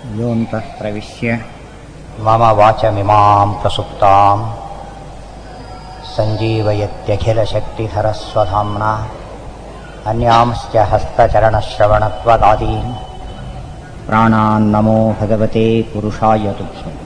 योऽन्तः प्रविश्य मम वाचमिमां प्रसुप्तां सञ्जीवयत्यखिलशक्तिधरस्वधाम्ना अन्यांश्च हस्तचरणश्रवणत्वदादीन् प्राणान्नमो भगवते पुरुषाय तुभ्यम्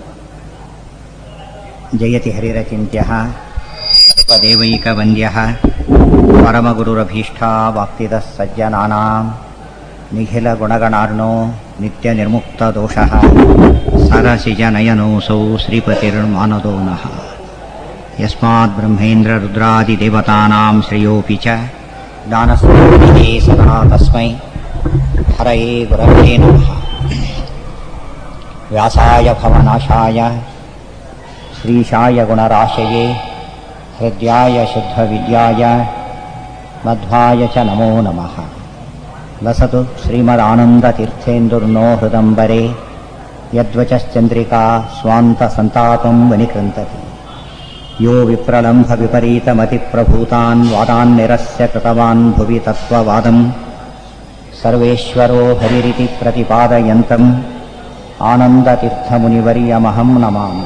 जयति हरिरचिन्त्यः सर्वदेवैकवन्द्यः परमगुरुरभीष्टावाप्तिदः सज्जनानां निखिलगुणगणार्णो नित्यनिर्मुक्तदोषः सरसिजनयनोऽसौ श्रीपतिर्मानदो नः यस्माद्ब्रह्मेन्द्ररुद्रादिदेवतानां श्रेयोऽपि च दानस्वरूपिणे सदा तस्मै हरये गुरवे नमः व्यासाय भवनाशाय श्रीशाय गुणराशये हृद्याय शुद्धविद्याय मध्वाय च नमो नमः लसतु श्रीमदानन्दतीर्थेन्दुर्नो हृदम्बरे यद्वचश्चन्द्रिका स्वान्तसन्तापं वनिकृन्तति यो विप्रलम्भविपरीतमतिप्रभूतान् वादान् निरस्य कृतवान् भुवि तत्त्ववादम् सर्वेश्वरो हरिरिति प्रतिपादयन्तम् आनन्दतीर्थमुनिवर्यमहं नमामि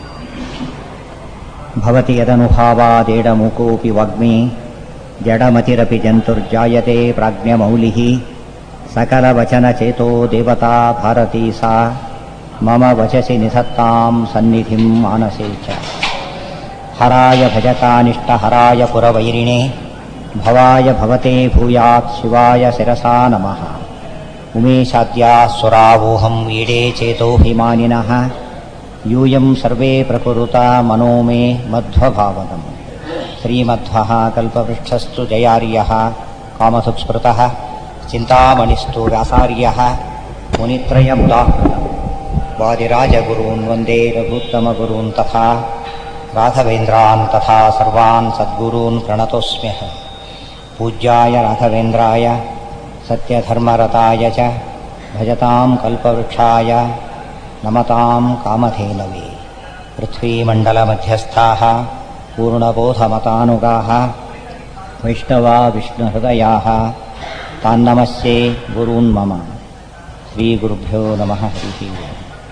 भवति यदनुभावादेडमुकोऽपि वाग्मी जडमतिरपि जन्तुर्जायते प्राज्ञमौलिः सकलवचनचेतो देवता भारती सा मम वचसि निसत्तां सन्निधिं मानसे च हराय भजकानिष्टहराय पुरवैरिणे भवाय भवते भूयात् शिवाय शिरसा नमः उमेशाद्याः सुरावोहम् ईडे चेतोऽभिमानिनः यूयं सर्वे प्रकुरुता मनो मे मध्वभावनम् श्रीमध्वः कल्पवृक्षस्तु जयार्यः कामसुस्मृतः चिन्तामणिस्तु व्यासार्यः मुनित्रयमुदाहृतम् वादिराजगुरून् वन्दे रघुत्तमगुरून् तथा राघवेन्द्रान् तथा सर्वान् सद्गुरून् प्रणतोऽस्म्यहम् पूज्याय राघवेन्द्राय सत्यधर्मरताय च भजतां कल्पवृक्षाय नमतां कामधेनवे पृथ्वीमण्डलमध्यस्थाः पूर्णबोधमतानुगाः वैष्णवा विष्णुहृदयाः तान्नमस्ये गुरून् मम श्रीगुरुभ्यो नमः हरिः ओम्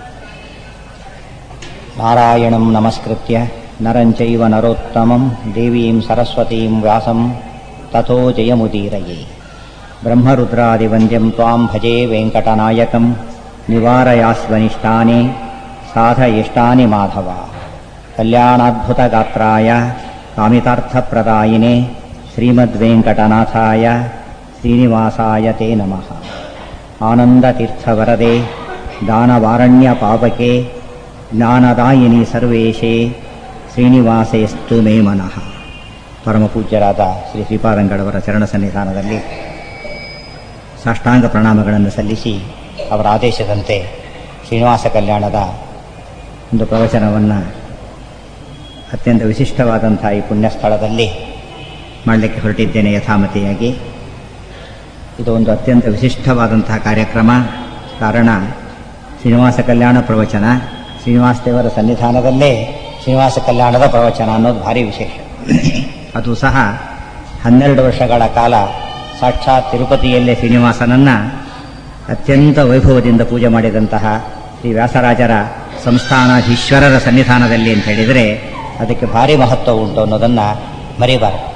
नारायणं नमस्कृत्य नरं चैव नरोत्तमं देवीं सरस्वतीं व्यासं ततो जयमुदीरये ब्रह्मरुद्रादिवन्द्यं त्वां भजे वेङ्कटनायकं निवारयास्वनिष्टानि साधयिष्टानि माधव कल्याणाद्भुतगात्राय कामितार्थप्रदायिने श्रीमद्वेङ्कटनाथाय श्रीनिवासाय ते नमः आनन्दतीर्थवरदे दानवारण्यपावके ಜ್ಞಾನದಾಯಿನಿ ಸರ್ವೇಶೇ ಶ್ರೀನಿವಾಸೇಸ್ತು ಮೇ ಮನಃ ಪರಮಪೂಜ್ಯರಾದ ಶ್ರೀ ಶ್ರೀಪಾದಂಗಳವರ ಚರಣ ಸನ್ನಿಧಾನದಲ್ಲಿ ಸಾಷ್ಟಾಂಗ ಪ್ರಣಾಮಗಳನ್ನು ಸಲ್ಲಿಸಿ ಅವರ ಆದೇಶದಂತೆ ಶ್ರೀನಿವಾಸ ಕಲ್ಯಾಣದ ಒಂದು ಪ್ರವಚನವನ್ನು ಅತ್ಯಂತ ವಿಶಿಷ್ಟವಾದಂಥ ಈ ಪುಣ್ಯ ಸ್ಥಳದಲ್ಲಿ ಮಾಡಲಿಕ್ಕೆ ಹೊರಟಿದ್ದೇನೆ ಯಥಾಮತಿಯಾಗಿ ಇದು ಒಂದು ಅತ್ಯಂತ ವಿಶಿಷ್ಟವಾದಂತಹ ಕಾರ್ಯಕ್ರಮ ಕಾರಣ ಶ್ರೀನಿವಾಸ ಕಲ್ಯಾಣ ಪ್ರವಚನ ಶ್ರೀನಿವಾಸ ದೇವರ ಸನ್ನಿಧಾನದಲ್ಲೇ ಶ್ರೀನಿವಾಸ ಕಲ್ಯಾಣದ ಪ್ರವಚನ ಅನ್ನೋದು ಭಾರಿ ವಿಶೇಷ ಅದು ಸಹ ಹನ್ನೆರಡು ವರ್ಷಗಳ ಕಾಲ ಸಾಕ್ಷಾತ್ ತಿರುಪತಿಯಲ್ಲೇ ಶ್ರೀನಿವಾಸನನ್ನು ಅತ್ಯಂತ ವೈಭವದಿಂದ ಪೂಜೆ ಮಾಡಿದಂತಹ ಶ್ರೀ ವ್ಯಾಸರಾಜರ ಸಂಸ್ಥಾನಾಧೀಶ್ವರರ ಸನ್ನಿಧಾನದಲ್ಲಿ ಅಂತ ಹೇಳಿದರೆ ಅದಕ್ಕೆ ಭಾರಿ ಮಹತ್ವ ಉಂಟು ಅನ್ನೋದನ್ನು ಮರಿಬಾರದು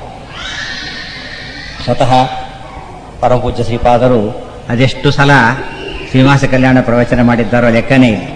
ಸ್ವತಃ ಪರಮಪೂಜ್ಯ ಶ್ರೀಪಾದರು ಅದೆಷ್ಟು ಸಲ ಶ್ರೀನಿವಾಸ ಕಲ್ಯಾಣ ಪ್ರವಚನ ಮಾಡಿದ್ದಾರೋ ಲೆಕ್ಕನೇ ಇಲ್ಲ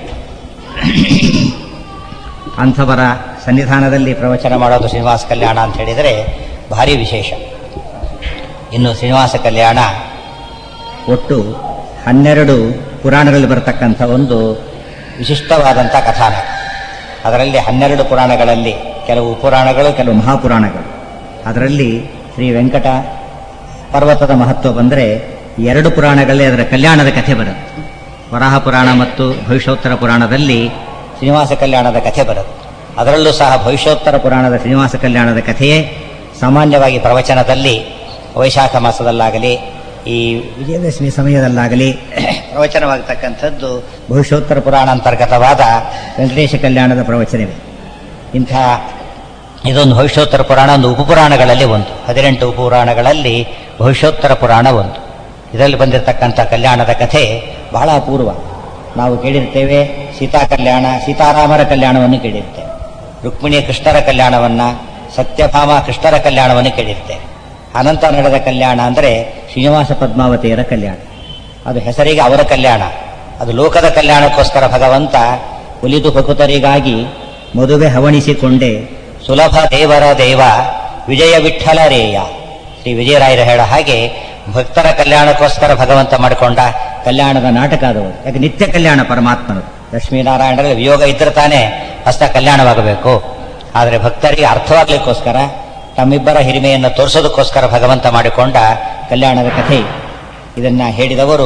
ಅಂಥವರ ಸನ್ನಿಧಾನದಲ್ಲಿ ಪ್ರವಚನ ಮಾಡೋದು ಶ್ರೀನಿವಾಸ ಕಲ್ಯಾಣ ಅಂತ ಹೇಳಿದರೆ ಭಾರಿ ವಿಶೇಷ ಇನ್ನು ಶ್ರೀನಿವಾಸ ಕಲ್ಯಾಣ ಒಟ್ಟು ಹನ್ನೆರಡು ಪುರಾಣಗಳಲ್ಲಿ ಬರತಕ್ಕಂಥ ಒಂದು ವಿಶಿಷ್ಟವಾದಂಥ ಕಥಾನಕ ಅದರಲ್ಲಿ ಹನ್ನೆರಡು ಪುರಾಣಗಳಲ್ಲಿ ಕೆಲವು ಪುರಾಣಗಳು ಕೆಲವು ಮಹಾಪುರಾಣಗಳು ಅದರಲ್ಲಿ ಶ್ರೀ ವೆಂಕಟ ಪರ್ವತದ ಮಹತ್ವ ಬಂದರೆ ಎರಡು ಪುರಾಣಗಳಲ್ಲಿ ಅದರ ಕಲ್ಯಾಣದ ಕಥೆ ಬರುತ್ತೆ ವರಾಹ ಪುರಾಣ ಮತ್ತು ಭವಿಷ್ಯೋತ್ತರ ಪುರಾಣದಲ್ಲಿ ಶ್ರೀನಿವಾಸ ಕಲ್ಯಾಣದ ಕಥೆ ಬರುತ್ತೆ ಅದರಲ್ಲೂ ಸಹ ಭವಿಷ್ಯೋತ್ತರ ಪುರಾಣದ ಶ್ರೀನಿವಾಸ ಕಲ್ಯಾಣದ ಕಥೆಯೇ ಸಾಮಾನ್ಯವಾಗಿ ಪ್ರವಚನದಲ್ಲಿ ವೈಶಾಖ ಮಾಸದಲ್ಲಾಗಲಿ ಈ ವಿಜಯದಶಮಿ ಸಮಯದಲ್ಲಾಗಲಿ ಪ್ರವಚನವಾಗತಕ್ಕಂಥದ್ದು ಭವಿಷ್ಯೋತ್ತರ ಪುರಾಣ ಅಂತರ್ಗತವಾದ ವೆಂಕಟೇಶ ಕಲ್ಯಾಣದ ಪ್ರವಚನವೇ ಇಂಥ ಇದೊಂದು ಭವಿಷ್ಯೋತ್ತರ ಪುರಾಣ ಒಂದು ಉಪಪುರಾಣಗಳಲ್ಲಿ ಒಂದು ಹದಿನೆಂಟು ಉಪಪುರಾಣಗಳಲ್ಲಿ ಭವಿಷ್ಯೋತ್ತರ ಪುರಾಣ ಒಂದು ಇದರಲ್ಲಿ ಬಂದಿರತಕ್ಕಂಥ ಕಲ್ಯಾಣದ ಕಥೆ ಬಹಳ ಅಪೂರ್ವ ನಾವು ಕೇಳಿರ್ತೇವೆ ಸೀತಾ ಕಲ್ಯಾಣ ಸೀತಾರಾಮರ ಕಲ್ಯಾಣವನ್ನು ಕೇಳಿರ್ತೇವೆ ರುಕ್ಮಿಣಿಯ ಕೃಷ್ಣರ ಕಲ್ಯಾಣವನ್ನ ಸತ್ಯಭಾಮ ಕೃಷ್ಣರ ಕಲ್ಯಾಣವನ್ನು ಕೇಳಿರ್ತೇವೆ ಅನಂತ ನಡೆದ ಕಲ್ಯಾಣ ಅಂದರೆ ಶ್ರೀನಿವಾಸ ಪದ್ಮಾವತಿಯರ ಕಲ್ಯಾಣ ಅದು ಹೆಸರಿಗೆ ಅವರ ಕಲ್ಯಾಣ ಅದು ಲೋಕದ ಕಲ್ಯಾಣಕ್ಕೋಸ್ಕರ ಭಗವಂತ ಒಲಿದು ಭಕುತರಿಗಾಗಿ ಮದುವೆ ಹವಣಿಸಿಕೊಂಡೆ ಸುಲಭ ದೇವರ ದೇವ ವಿಜಯ ವಿಠ್ಠಲರೇಯ ಶ್ರೀ ವಿಜಯರಾಯರು ಹೇಳೋ ಹಾಗೆ ಭಕ್ತರ ಕಲ್ಯಾಣಕ್ಕೋಸ್ಕರ ಭಗವಂತ ಮಾಡಿಕೊಂಡ ಕಲ್ಯಾಣದ ನಾಟಕ ಅದು ಯಾಕೆ ನಿತ್ಯ ಕಲ್ಯಾಣ ಪರಮಾತ್ಮನದು ಲಕ್ಷ್ಮೀನಾರಾಯಣರ ವಿಯೋಗ ಇದ್ರೆ ತಾನೇ ಹಸ್ತ ಕಲ್ಯಾಣವಾಗಬೇಕು ಆದರೆ ಭಕ್ತರಿಗೆ ಅರ್ಥವಾಗ್ಲಿಕ್ಕೋಸ್ಕರ ತಮ್ಮಿಬ್ಬರ ಹಿರಿಮೆಯನ್ನು ತೋರಿಸೋದಕ್ಕೋಸ್ಕರ ಭಗವಂತ ಮಾಡಿಕೊಂಡ ಕಲ್ಯಾಣದ ಕಥೆ ಇದನ್ನ ಹೇಳಿದವರು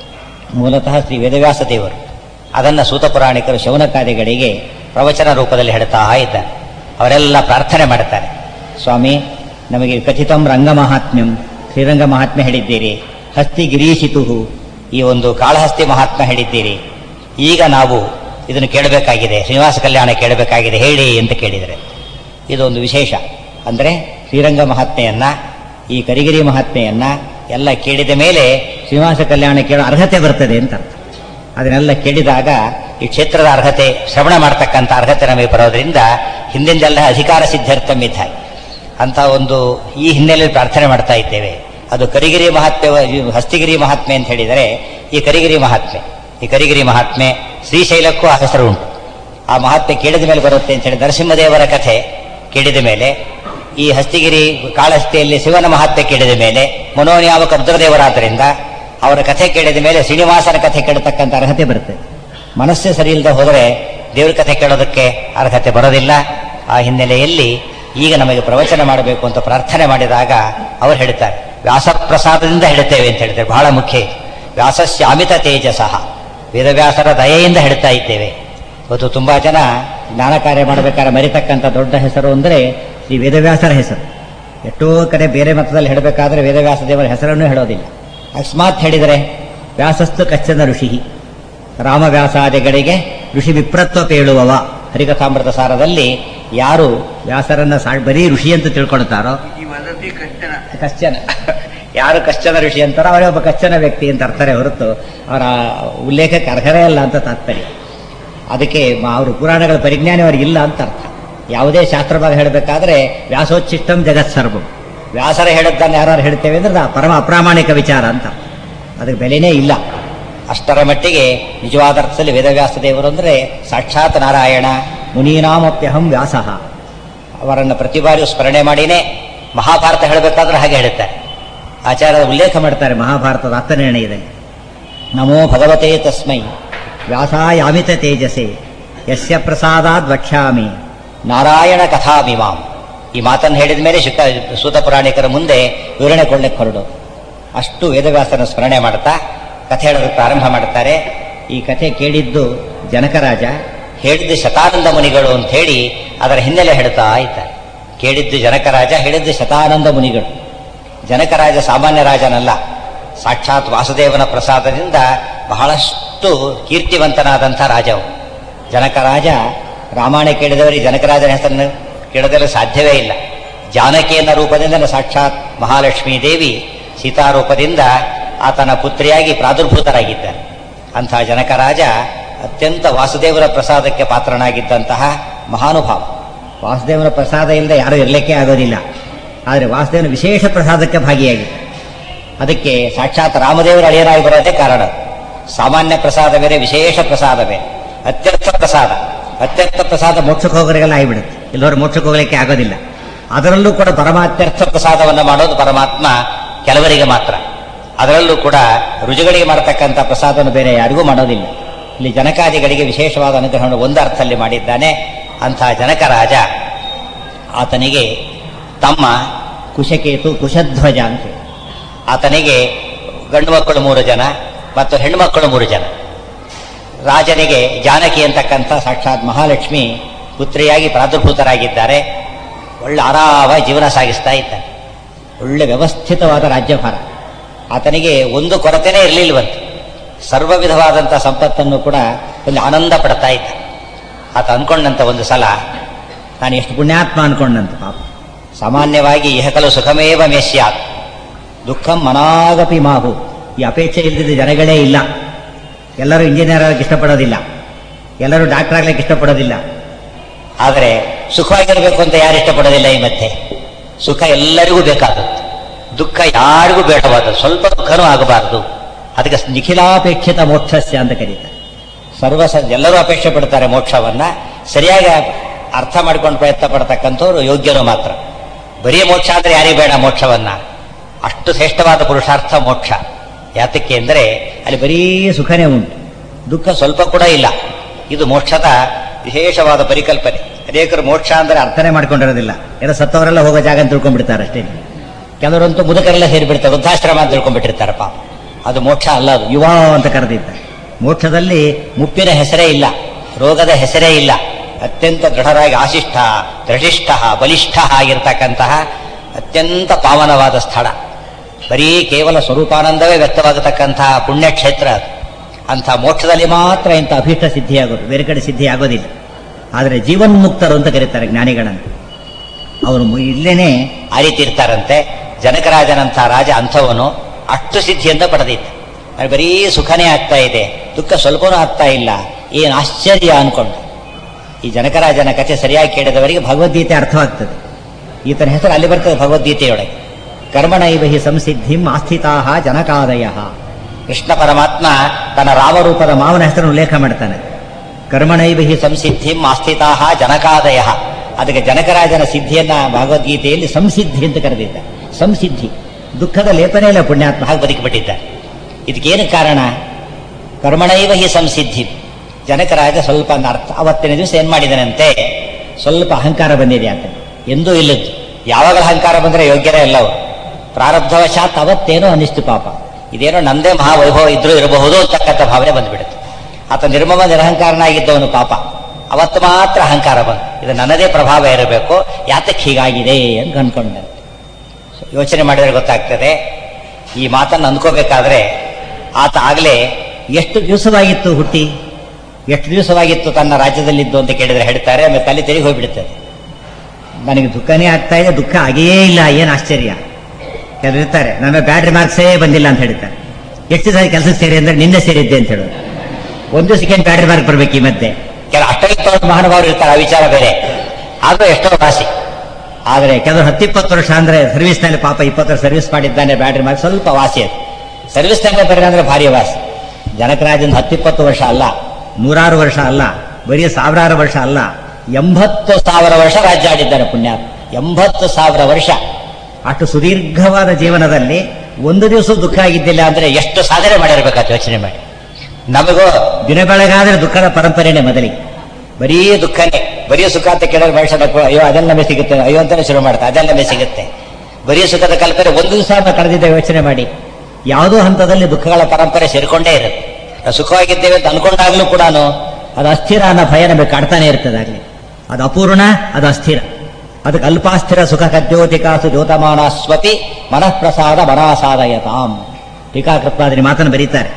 ಮೂಲತಃ ಶ್ರೀ ವೇದವ್ಯಾಸ ದೇವರು ಅದನ್ನ ಸೂತ ಪುರಾಣಿಕರು ಶೌನಕಾದಿಗಳಿಗೆ ಪ್ರವಚನ ರೂಪದಲ್ಲಿ ಹೇಳ್ತಾ ಇದ್ದಾರೆ ಅವರೆಲ್ಲ ಪ್ರಾರ್ಥನೆ ಮಾಡುತ್ತಾರೆ ಸ್ವಾಮಿ ನಮಗೆ ಕಥಿತಂ ರಂಗಮಹಾತ್ಮ್ಯಂ ಶ್ರೀರಂಗ ಮಹಾತ್ಮೆ ಹೇಳಿದ್ದೀರಿ ಹಸ್ತಿ ಗಿರೀಶಿತು ಈ ಒಂದು ಕಾಳಹಸ್ತಿ ಮಹಾತ್ಮ ಹೇಳಿದ್ದೀರಿ ಈಗ ನಾವು ಇದನ್ನು ಕೇಳಬೇಕಾಗಿದೆ ಶ್ರೀನಿವಾಸ ಕಲ್ಯಾಣ ಕೇಳಬೇಕಾಗಿದೆ ಹೇಳಿ ಅಂತ ಕೇಳಿದರೆ ಇದೊಂದು ವಿಶೇಷ ಅಂದರೆ ಶ್ರೀರಂಗ ಮಹಾತ್ಮೆಯನ್ನ ಈ ಕರಿಗಿರಿ ಮಹಾತ್ಮೆಯನ್ನ ಎಲ್ಲ ಕೇಳಿದ ಮೇಲೆ ಶ್ರೀನಿವಾಸ ಕಲ್ಯಾಣ ಕೇಳೋ ಅರ್ಹತೆ ಬರ್ತದೆ ಅಂತ ಅರ್ಥ ಅದನ್ನೆಲ್ಲ ಕೇಳಿದಾಗ ಈ ಕ್ಷೇತ್ರದ ಅರ್ಹತೆ ಶ್ರವಣ ಮಾಡ್ತಕ್ಕಂಥ ಅರ್ಹತೆ ನಮಗೆ ಬರೋದ್ರಿಂದ ಹಿಂದಿಂದೆಲ್ಲ ಅಧಿಕಾರ ಸಿದ್ಧಾರ್ಥಂ ಇದ್ದಾಗಿ ಅಂತ ಒಂದು ಈ ಹಿನ್ನೆಲೆಯಲ್ಲಿ ಪ್ರಾರ್ಥನೆ ಮಾಡ್ತಾ ಇದ್ದೇವೆ ಅದು ಕರಿಗಿರಿ ಮಹಾತ್ಮೆ ಹಸ್ತಿಗಿರಿ ಮಹಾತ್ಮೆ ಅಂತ ಹೇಳಿದರೆ ಈ ಕರಿಗಿರಿ ಮಹಾತ್ಮೆ ಈ ಕರಿಗಿರಿ ಮಹಾತ್ಮೆ ಶ್ರೀಶೈಲಕ್ಕೂ ಆ ಹೆಸರು ಉಂಟು ಆ ಮಹಾತ್ಮೆ ಕೇಳಿದ ಮೇಲೆ ಬರುತ್ತೆ ಅಂತ ಹೇಳಿ ನರಸಿಂಹದೇವರ ಕಥೆ ಕೇಳಿದ ಮೇಲೆ ಈ ಹಸ್ತಿಗಿರಿ ಕಾಳಹಸ್ತಿಯಲ್ಲಿ ಶಿವನ ಮಹಾತ್ಮೆ ಕೇಳಿದ ಮೇಲೆ ಮನೋನ್ಯಾಮಕ ರುದ್ರದೇವರಾದ್ದರಿಂದ ಅವರ ಕಥೆ ಕೇಳಿದ ಮೇಲೆ ಶ್ರೀನಿವಾಸನ ಕಥೆ ಕೇಳತಕ್ಕಂಥ ಅರ್ಹತೆ ಬರುತ್ತೆ ಮನಸ್ಸೇ ಸರಿ ಇಲ್ಲದೆ ಹೋದರೆ ದೇವ್ರ ಕಥೆ ಕೇಳೋದಕ್ಕೆ ಅರ್ಹತೆ ಬರೋದಿಲ್ಲ ಆ ಹಿನ್ನೆಲೆಯಲ್ಲಿ ಈಗ ನಮಗೆ ಪ್ರವಚನ ಮಾಡಬೇಕು ಅಂತ ಪ್ರಾರ್ಥನೆ ಮಾಡಿದಾಗ ಅವರು ಹೇಳ್ತಾರೆ ವ್ಯಾಸಪ್ರಸಾದದಿಂದ ಹೇಳ್ತೇವೆ ಅಂತ ಹೇಳ್ತಾರೆ ಬಹಳ ಮುಖ್ಯ ಇದು. ವ್ಯಾಸಸ್ಯ ಅಮಿತ ತೇಜಸಃ ವೇದವ್ಯಾಸರ ದಯೆಯಿಂದ ಹೇಳ್ತಾ ಇದ್ದೇವೆ ಇವತ್ತು ತುಂಬಾ ಜನ ಜ್ಞಾನ ಕಾರ್ಯ ಮಾಡಬೇಕಾದ್ರೆ ಮರಿತಕ್ಕಂಥ ದೊಡ್ಡ ಹೆಸರು ಅಂದರೆ ಶ್ರೀ ವೇದವ್ಯಾಸರ ಹೆಸರು ಎಷ್ಟೋ ಕಡೆ ಬೇರೆ ಮತದಲ್ಲಿ ಹೇಳಬೇಕಾದ್ರೆ ವೇದವ್ಯಾಸ ದೇವರ ಹೆಸರನ್ನು ಹೇಳೋದಿಲ್ಲ ಅಕಸ್ಮಾತ್ ಹೇಳಿದರೆ ವ್ಯಾಸಸ್ತು ಕಚ್ಚನ ಋಷಿ ರಾಮವ್ಯಾಸಾದಿಗಳಿಗೆ ಋಷಿ ವಿಪ್ರತ್ವ ಪೇಳುವವ ಹರಿಕಥಾಮೃತ ಸಾರದಲ್ಲಿ ಯಾರು ವ್ಯಾಸರನ್ನ ಸಾ ಬರೀ ಋಷಿ ಅಂತ ತಿಳ್ಕೊಳ್ತಾರೋ ಈ ವದತಿ ಕಷ್ಟನ ಕಶ್ಚನ ಯಾರು ಕಶ್ಚನ ಋಷಿ ಅಂತಾರೋ ಅವರೇ ಒಬ್ಬ ಕಶ್ಚನ ವ್ಯಕ್ತಿ ಅಂತ ಅರ್ಥರೇ ಹೊರತು ಅವರ ಉಲ್ಲೇಖಕ್ಕೆ ಅರ್ಹರೇ ಅಲ್ಲ ಅಂತ ತಾತ್ಪರ್ಯ ಅದಕ್ಕೆ ಮ- ಅವರು ಪುರಾಣಗಳ ಪರಿಜ್ಞಾನ ಅವರಿಗೆ ಇಲ್ಲ ಅಂತ ಅರ್ಥ ಯಾವುದೇ ಶಾಸ್ತ್ರ ಭಾಗ ಹೇಳಬೇಕಾದ್ರೆ ವ್ಯಾಸೋಚ್ಚಿಷ್ಟಂ ಜಗತ್ ಸರ್ವಂ ವ್ಯಾಸರ ಹೇಳದ್ದನ್ನು ಯಾರು ಹೇಳ್ತೇವೆ ಅಂದ್ರೆ ಅದು ಪರಮ ಅಪ್ರಾಮಾಣಿಕ ವಿಚಾರ ಅಂತ ಅದಕ್ಕೆ ಬೆಲೆನೇ ಇಲ್ಲ ಅಷ್ಟರ ಮಟ್ಟಿಗೆ ನಿಜವಾದ ಅರ್ಥದಲ್ಲಿ ವೇದವ್ಯಾಸ ದೇವರು ಅಂದರೆ ಸಾಕ್ಷಾತ್ ನಾರಾಯಣ ಮುನೀನಾಮಪ್ಯಹಂ ವ್ಯಾಸಃ ಅವರನ್ನು ಪ್ರತಿ ಬಾರಿಯೂ ಸ್ಮರಣೆ ಮಾಡಿನೇ ಮಹಾಭಾರತ ಹೇಳಬೇಕಾದ್ರೆ ಹಾಗೆ ಹೇಳುತ್ತಾರೆ ಆಚಾರ್ಯರ ಉಲ್ಲೇಖ ಮಾಡ್ತಾರೆ ಮಹಾಭಾರತದ ಆತ್ಮನಿರ್ಣಯದಲ್ಲಿ ನಮೋ ಭಗವತೆ ತಸ್ಮೈ ವ್ಯಾಸಾಯಾಮಿತ ತೇಜಸೆ ಯಸ್ಯ ಪ್ರಸಾದಾದ್ ವಕ್ಷ್ಯಾಮಿ ನಾರಾಯಣ ಕಥಾಮಿಮಾಂ ಈ ಮಾತನ್ನು ಹೇಳಿದ ಮೇಲೆ ಶುಕ ಸೂತ ಪುರಾಣಿಕರ ಮುಂದೆ ವಿವರಣೆ ಕೊಳ್ಳಕ್ಕೆ ಹೊರಡು ಅಷ್ಟು ವೇದವ್ಯಾಸನ ಸ್ಮರಣೆ ಮಾಡ್ತಾ ಕಥೆ ಹೇಳೋದಕ್ಕೆ ಪ್ರಾರಂಭ ಮಾಡ್ತಾರೆ ಈ ಕಥೆ ಕೇಳಿದ್ದು ಜನಕರಾಜ ಹೇಳಿದ್ದು ಶತಾನಂದ ಮುನಿಗಳು ಅಂತ ಹೇಳಿ ಅದರ ಹಿನ್ನೆಲೆ ಹೇಳ್ತಾ ಇದ್ದಾರೆ ಕೇಳಿದ್ದು ಜನಕರಾಜ ಹೇಳಿದ್ದು ಶತಾನಂದ ಮುನಿಗಳು ಜನಕರಾಜ ಸಾಮಾನ್ಯ ರಾಜನಲ್ಲ ಸಾಕ್ಷಾತ್ ವಾಸುದೇವನ ಪ್ರಸಾದದಿಂದ ಬಹಳಷ್ಟು ಕೀರ್ತಿವಂತನಾದಂಥ ರಾಜವು ಜನಕರಾಜ ರಾಮಾಯಣ ಕೇಳಿದವರಿಗೆ ಜನಕರಾಜನ ಹೆಸರನ್ನು ಕೇಳೋದಕ್ಕೆ ಸಾಧ್ಯವೇ ಇಲ್ಲ ಜಾನಕಿಯನ್ನ ರೂಪದಿಂದ ಸಾಕ್ಷಾತ್ ಮಹಾಲಕ್ಷ್ಮೀ ದೇವಿ ಸೀತಾರೂಪದಿಂದ ಆತನ ಪುತ್ರಿಯಾಗಿ ಪ್ರಾದುರ್ಭೂತರಾಗಿದ್ದಾರೆ ಅಂಥ ಜನಕರಾಜ ಅತ್ಯಂತ ವಾಸುದೇವರ ಪ್ರಸಾದಕ್ಕೆ ಪಾತ್ರನಾಗಿದ್ದಂತಹ ಮಹಾನುಭಾವ ವಾಸುದೇವನ ಪ್ರಸಾದ ಇಲ್ಲದೆ ಯಾರೂ ಇರಲಿಕ್ಕೆ ಆಗೋದಿಲ್ಲ ಆದರೆ ವಾಸುದೇವನ ವಿಶೇಷ ಪ್ರಸಾದಕ್ಕೆ ಭಾಗಿಯಾಗಿದೆ ಅದಕ್ಕೆ ಸಾಕ್ಷಾತ್ ರಾಮದೇವರ ಅಳಿಯನಾಗಿ ಬರೋದೇ ಕಾರಣ ಸಾಮಾನ್ಯ ಪ್ರಸಾದ ಬೇರೆ ವಿಶೇಷ ಪ್ರಸಾದ ಬೇರೆ ಅತ್ಯರ್ಥ ಪ್ರಸಾದ ಅತ್ಯರ್ಥ ಪ್ರಸಾದ ಮೋಕ್ಷಕ್ಕೆ ಹೋಗೋರಿಗೆಲ್ಲ ಆಗಿಬಿಡುತ್ತೆ ಇಲ್ಲವರು ಮೋಕ್ಷಕ್ಕೆ ಹೋಗಲಿಕ್ಕೆ ಆಗೋದಿಲ್ಲ ಅದರಲ್ಲೂ ಕೂಡ ಪರಮಾತ್ಯರ್ಥ ಪ್ರಸಾದವನ್ನು ಮಾಡೋದು ಪರಮಾತ್ಮ ಕೆಲವರಿಗೆ ಮಾತ್ರ ಅದರಲ್ಲೂ ಕೂಡ ರುಜುಗಳಿಗೆ ಮಾಡತಕ್ಕಂಥ ಪ್ರಸಾದವನ್ನು ಬೇರೆ ಯಾರಿಗೂ ಮಾಡೋದಿಲ್ಲ ಇಲ್ಲಿ ಜನಕಾದಿಗಳಿಗೆ ವಿಶೇಷವಾದ ಅನುಗ್ರಹವನ್ನು ಒಂದು ಅರ್ಥದಲ್ಲಿ ಮಾಡಿದ್ದಾನೆ ಅಂಥ ಜನಕರಾಜ ಆತನಿಗೆ ತಮ್ಮ ಕುಶಕೇತು ಕುಶಧ್ವಜ ಅಂತ ಹೇಳಿ. ಆತನಿಗೆ ಗಂಡು ಮಕ್ಕಳು ಮೂರು ಜನ ಮತ್ತು ಹೆಣ್ಣುಮಕ್ಕಳು ಮೂರು ಜನ ರಾಜನಿಗೆ ಜಾನಕಿ ಅಂತಕ್ಕಂಥ ಸಾಕ್ಷಾತ್ ಮಹಾಲಕ್ಷ್ಮಿ ಪುತ್ರಿಯಾಗಿ ಪ್ರಾದುರ್ಭೂತರಾಗಿದ್ದಾರೆ ಒಳ್ಳೆ ಆರಾಮ ಜೀವನ ಸಾಗಿಸ್ತಾ ಇದ್ದಾರೆ ಒಳ್ಳೆ ವ್ಯವಸ್ಥಿತವಾದ ರಾಜ್ಯಭಾರ ಆತನಿಗೆ ಒಂದು ಕೊರತೆನೇ ಇರಲಿಲ್ವಂತೆ ಸರ್ವ ವಿಧವಾದಂಥ ಸಂಪತ್ತನ್ನು ಕೂಡ ಒಂದು ಆನಂದ ಪಡ್ತಾ ಇದ್ದ ಆತ ಅನ್ಕೊಂಡಂತ ಒಂದು ಸಲ ನಾನು ಎಷ್ಟು ಪುಣ್ಯಾತ್ಮ ಅನ್ಕೊಂಡಂತ ಪಾಪ ಸಾಮಾನ್ಯವಾಗಿ ಇಹಕಲು ಸುಖಮೇವ ಮೇಷ್ಯಾತ್ ದುಃಖಂ ಮನಾಗಪಿ ಮಾಹು ಈ ಅಪೇಕ್ಷೆ ಇಲ್ಲದ ಜನಗಳೇ ಇಲ್ಲ ಎಲ್ಲರೂ ಇಂಜಿನಿಯರ್ ಆಗಕ್ಕೆ ಇಷ್ಟಪಡೋದಿಲ್ಲ ಎಲ್ಲರೂ ಡಾಕ್ಟರ್ ಆಗ್ಲಿಕ್ಕೆ ಇಷ್ಟಪಡೋದಿಲ್ಲ ಆದರೆ ಸುಖವಾಗಿರಬೇಕು ಅಂತ ಯಾರು ಇಷ್ಟಪಡೋದಿಲ್ಲ ಈ ಮಧ್ಯೆ ಸುಖ ಎಲ್ಲರಿಗೂ ಬೇಕಾದದ್ದು ದುಃಖ ಯಾರಿಗೂ ಬೇಡವಾದದ್ದು ಸ್ವಲ್ಪ ದುಃಖನೂ ಆಗಬಾರದು ಅದಕ್ಕೆ ನಿಖಿಲಾಪೇಕ್ಷಿತ ಮೋಕ್ಷಸ್ಯ ಅಂತ ಕರೀತಾರೆ ಸರ್ವ ಸ- ಎಲ್ಲರೂ ಅಪೇಕ್ಷೆ ಪಡ್ತಾರೆ ಮೋಕ್ಷವನ್ನ ಸರಿಯಾಗಿ ಅರ್ಥ ಮಾಡ್ಕೊಂಡು ಪ್ರಯತ್ನ ಪಡ್ತಕ್ಕಂಥವ್ರು ಯೋಗ್ಯರು ಮಾತ್ರ ಬರೀ ಮೋಕ್ಷ ಅಂದ್ರೆ ಯಾರಿಗೆ ಬೇಡ ಮೋಕ್ಷವನ್ನ ಅಷ್ಟು ಶ್ರೇಷ್ಠವಾದ ಪುರುಷಾರ್ಥ ಮೋಕ್ಷ ಯಾತಕ್ಕೆ ಅಂದರೆ ಅಲ್ಲಿ ಬರೀ ಸುಖನೇ ಉಂಟು ದುಃಖ ಸ್ವಲ್ಪ ಕೂಡ ಇಲ್ಲ ಇದು ಮೋಕ್ಷದ ವಿಶೇಷವಾದ ಪರಿಕಲ್ಪನೆ ಅನೇಕರು ಮೋಕ್ಷ ಅಂದ್ರೆ ಅರ್ಥನೇ ಮಾಡ್ಕೊಂಡಿರೋದಿಲ್ಲ ಎಲ್ಲ ಸತ್ತವರೆಲ್ಲ ಹೋಗೋ ಜಾಗ ಅಂತ ತಿಳ್ಕೊಂಡ್ಬಿಡ್ತಾರೆ ಅಷ್ಟೇ ಕೆಲವರಂತೂ ಮುದುಕರೆಲ್ಲ ಸೇರಿಬಿಡ್ತಾರೆ ವೃದ್ಧಾಶ್ರಮ ಅಂತ ತಿಳ್ಕೊಂಡ್ಬಿಟ್ಟಿರ್ತಾರೆ ಪಾಪ ಅದು ಮೋಕ್ಷ ಅಲ್ಲ ಅದು ಯುವ ಅಂತ ಕರೆದಿದ್ದಾರೆ ಮೋಕ್ಷದಲ್ಲಿ ಮುಪ್ಪಿನ ಹೆಸರೇ ಇಲ್ಲ ರೋಗದ ಹೆಸರೇ ಇಲ್ಲ ಅತ್ಯಂತ ದೃಢರಾಗಿ ಆಶಿಷ್ಠ ದೃಢಿಷ್ಠ ಬಲಿಷ್ಠ ಆಗಿರ್ತಕ್ಕಂತಹ ಅತ್ಯಂತ ಪಾವನವಾದ ಸ್ಥಳ ಬರೀ ಕೇವಲ ಸ್ವರೂಪಾನಂದವೇ ವ್ಯಕ್ತವಾಗತಕ್ಕಂತಹ ಪುಣ್ಯಕ್ಷೇತ್ರ ಅದು ಅಂಥ ಮೋಕ್ಷದಲ್ಲಿ ಮಾತ್ರ ಇಂಥ ಅಭೀಷ್ಟ ಸಿದ್ಧಿಯಾಗೋದು ಬೇರೆ ಕಡೆ ಸಿದ್ಧಿ ಆಗೋದಿಲ್ಲ ಆದರೆ ಜೀವನ್ಮುಕ್ತರು ಅಂತ ಕರೀತಾರೆ ಜ್ಞಾನಿಗಳನ್ನು ಅವರು ಮು- ಇಲ್ಲೇನೆ ಆ ರೀತಿ ಇರ್ತಾರಂತೆ ಜನಕರಾಜನಂಥ ರಾಜ ಅಂಥವನು ಅಷ್ಟು ಸಿದ್ಧಿಯಿಂದ ಪಡೆದಿದ್ದ ಅದು ಬರೀ ಸುಖನೇ ಆಗ್ತಾ ಇದೆ ದುಃಖ ಸ್ವಲ್ಪನೂ ಆಗ್ತಾ ಇಲ್ಲ ಏನು ಆಶ್ಚರ್ಯ ಅನ್ಕೊಂಡು ಈ ಜನಕರಾಜನ ಕಥೆ ಸರಿಯಾಗಿ ಕೇಳಿದವರಿಗೆ ಭಗವದ್ಗೀತೆ ಅರ್ಥವಾಗ್ತದೆ ಈತನ ಹೆಸರು ಅಲ್ಲಿ ಬರ್ತದೆ ಭಗವದ್ಗೀತೆಯೊಳಗೆ ಕರ್ಮಣೈವ ಹಿ ಸಂಸಿದ್ಧಿಂ ಆಸ್ಥಿತಾ ಜನಕಾದಯ ಕೃಷ್ಣ ಪರಮಾತ್ಮ ತನ್ನ ರಾಮರೂಪದ ಮಾವನ ಹೆಸರನ್ನು ಉಲ್ಲೇಖ ಮಾಡ್ತಾನೆ ಕರ್ಮಣೈವ ಹಿ ಸಂಸಿದ್ಧಿಂ ಆಸ್ಥಿತಾ ಜನಕಾದಯ ಅದಕ್ಕೆ ಜನಕರಾಜನ ಸಿದ್ಧಿಯನ್ನ ಭಗವದ್ಗೀತೆಯಲ್ಲಿ ಸಂಸಿದ್ಧಿ ಅಂತ ಕರೆದಿದ್ದ ಸಂಸಿದ್ಧಿ ದುಃಖದ ಲೇಪನೇ ಇಲ್ಲ ಪುಣ್ಯಾತ್ಮ ಹಾಗೆ ಬದುಕಿಬಿಟ್ಟಿದ್ದ ಇದಕ್ಕೇನು ಕಾರಣ ಕರ್ಮಣೈವ ಹಿ ಸಂಸಿದ್ಧಿ ಜನಕರಾಜ ಸ್ವಲ್ಪ ಒಂದು ಅರ್ಥ ಅವತ್ತಿನ ದಿವಸ ಏನ್ ಮಾಡಿದನಂತೆ ಸ್ವಲ್ಪ ಅಹಂಕಾರ ಬಂದಿದೆ ಅಂತ ಎಂದೂ ಇಲ್ಲದ್ದು ಯಾವಾಗ ಅಹಂಕಾರ ಬಂದ್ರೆ ಯೋಗ್ಯರೇ ಅಲ್ಲ ಅವರು ಪ್ರಾರಬ್ಧವಶಾತ್ ಅವತ್ತೇನೋ ಅನ್ನಿಸ್ತು ಪಾಪ ಇದೇನೋ ನಂದೇ ಮಹಾವೈಭವ ಇದ್ರೂ ಇರಬಹುದು ಅಂತಕ್ಕಂಥ ಭಾವನೆ ಬಂದ್ಬಿಡುತ್ತೆ ಆತ ನಿರ್ಮಮ ನಿರಹಂಕಾರನಾಗಿದ್ದವನು ಪಾಪ ಅವತ್ತು ಮಾತ್ರ ಅಹಂಕಾರ ಬಂತು ಇದು ನನ್ನದೇ ಪ್ರಭಾವ ಇರಬೇಕು ಯಾತಕ್ಕೆ ಹೀಗಾಗಿದೆ ಅಂತ ಅನ್ಕೊಂಡೆ ಯೋಚನೆ ಮಾಡಿದ್ರೆ ಗೊತ್ತಾಗ್ತದೆ ಈ ಮಾತನ್ನು ಅಂದ್ಕೋಬೇಕಾದ್ರೆ ಆತ ಆಗಲೇ ಎಷ್ಟು ದಿವಸವಾಗಿತ್ತು ಹುಟ್ಟಿ ಎಷ್ಟು ದಿವಸವಾಗಿತ್ತು ತನ್ನ ರಾಜ್ಯದಲ್ಲಿದ್ದು ಅಂತ ಕೇಳಿದ್ರೆ ಹೇಳ್ತಾರೆ ಆಮೇಲೆ ತಲೆ ತೆರಿಗೆ ಹೋಗ್ಬಿಡುತ್ತದೆ ನನಗೆ ದುಃಖನೇ ಆಗ್ತಾ ಇದೆ ದುಃಖ ಆಗೇ ಇಲ್ಲ ಏನು ಆಶ್ಚರ್ಯ ಕೆಲವರು ಇರ್ತಾರೆ ನನ್ನ ಬ್ಯಾಟ್ರಿ ಮಾರ್ಕ್ಸೇ ಬಂದಿಲ್ಲ ಅಂತ ಹೇಳ್ತಾರೆ ಎಷ್ಟು ದಿವಸ ಕೆಲಸಕ್ಕೆ ಸೇರಿ ಅಂದ್ರೆ ನಿನ್ನೆ ಸೇರಿದ್ದೆ ಅಂತ ಹೇಳೋದು ಒಂದು ಸೆಕೆಂಡ್ ಬ್ಯಾಟ್ರಿ ಮಾರ್ಕ್ ಬರ್ಬೇಕು ಈ ಮಧ್ಯೆ ಕೆಲ ಅಷ್ಟೈದು ಮಹಾನುಭಾವರು ಇರ್ತಾರೆ ಆ ವಿಚಾರ ಬೇರೆ ಆದ್ರೂ ಎಷ್ಟೋ ರಾಶಿ ಆದರೆ ಕೆಲವರು ಹತ್ತಿಪ್ಪತ್ತು ವರ್ಷ ಅಂದ್ರೆ ಸರ್ವಿಸ್ನಲ್ಲಿ ಪಾಪ ಇಪ್ಪತ್ತು ವರ್ಷ ಸರ್ವಿಸ್ ಮಾಡಿದ್ದಾನೆ ಬ್ಯಾಟ್ರಿ ಮಾರ್ಕ್ ಸ್ವಲ್ಪ ವಾಸಿ ಅದು ಸರ್ವಿಸ್ನಲ್ಲಿ ಬರೀ ಅಂದ್ರೆ ಭಾರಿ ವಾಸಿ ಜನಕರಾಜನ್ ಹತ್ತಿಪ್ಪತ್ತು ವರ್ಷ ಅಲ್ಲ ನೂರಾರು ವರ್ಷ ಅಲ್ಲ ಬರೀ ಸಾವಿರಾರು ವರ್ಷ ಅಲ್ಲ ಎಂಬತ್ತು ಸಾವಿರ ವರ್ಷ ರಾಜ್ಯ ಆಡಿದ್ದಾರೆ ಪುಣ್ಯಾತ್ಮ ಎಂಬತ್ತು ಸಾವಿರ ವರ್ಷ ಅಷ್ಟು ಸುದೀರ್ಘವಾದ ಜೀವನದಲ್ಲಿ ಒಂದು ದಿವಸ ದುಃಖ ಆಗಿದ್ದಿಲ್ಲ ಅಂದ್ರೆ ಎಷ್ಟು ಸಾಧನೆ ಮಾಡಿರ್ಬೇಕಾದ ಯೋಚನೆ ಮಾಡಿ ನಮಗೂ ದಿನ ಬೆಳಗಾದ್ರೆ ದುಃಖದ ಪರಂಪರೆನೇ ಮೊದಲಿಗೆ ಬರೀ ದುಃಖನೇ ಬರೀ ಸುಖ ಅಂತ ಕೇಳಿದ್ರೆ ಮನುಷ್ಯ ನಕ್ಕು, ಅಯ್ಯೋ ಅದೆಲ್ಲ ನಮಗೆ ಸಿಗುತ್ತೆ ಅಯ್ಯೋ ಅಂತಾನೆ ಶುರು ಮಾಡ್ತಾರೆ ಅದೆಲ್ಲ ನಮಗೆ ಸಿಗುತ್ತೆ ಬರೀ ಸುಖದ ಕಲ್ಪನೆ ಒಂದು ದಿವಸ ಕಳೆದಿದ್ದ ಯೋಚನೆ ಮಾಡಿ ಯಾವುದೋ ಹಂತದಲ್ಲಿ ದುಃಖಗಳ ಪರಂಪರೆ ಸೇರಿಕೊಂಡೇ ಇರುತ್ತೆ ನಾವು ಸುಖವಾಗಿದ್ದೇವೆ ಅಂತ ಅನ್ಕೊಂಡಾಗ್ಲೂ ಕೂಡ ಅದು ಅಸ್ಥಿರ ಅನ್ನೋ ಭಯ ನಮಗೆ ಕಾಡ್ತಾನೆ ಇರ್ತದೆ ಆಗ್ಲಿ ಅದು ಅಪೂರ್ಣ ಅದು ಅಸ್ಥಿರ ಅದಕ್ಕೆ ಅಲ್ಪಾಸ್ಥಿರ ಸುಖ ಕದ್ಯೋತಿಕಾಸು ಜ್ಯೋತಮಾನ ಸ್ವಪಿ ಮನಃಪ್ರಸಾದ ಮನಾಸಾದಯತಾಂ ಟೀಕಾಕೃತ್ಪಾದರಿ ಮಾತನ್ನು ಬರೀತಾರೆ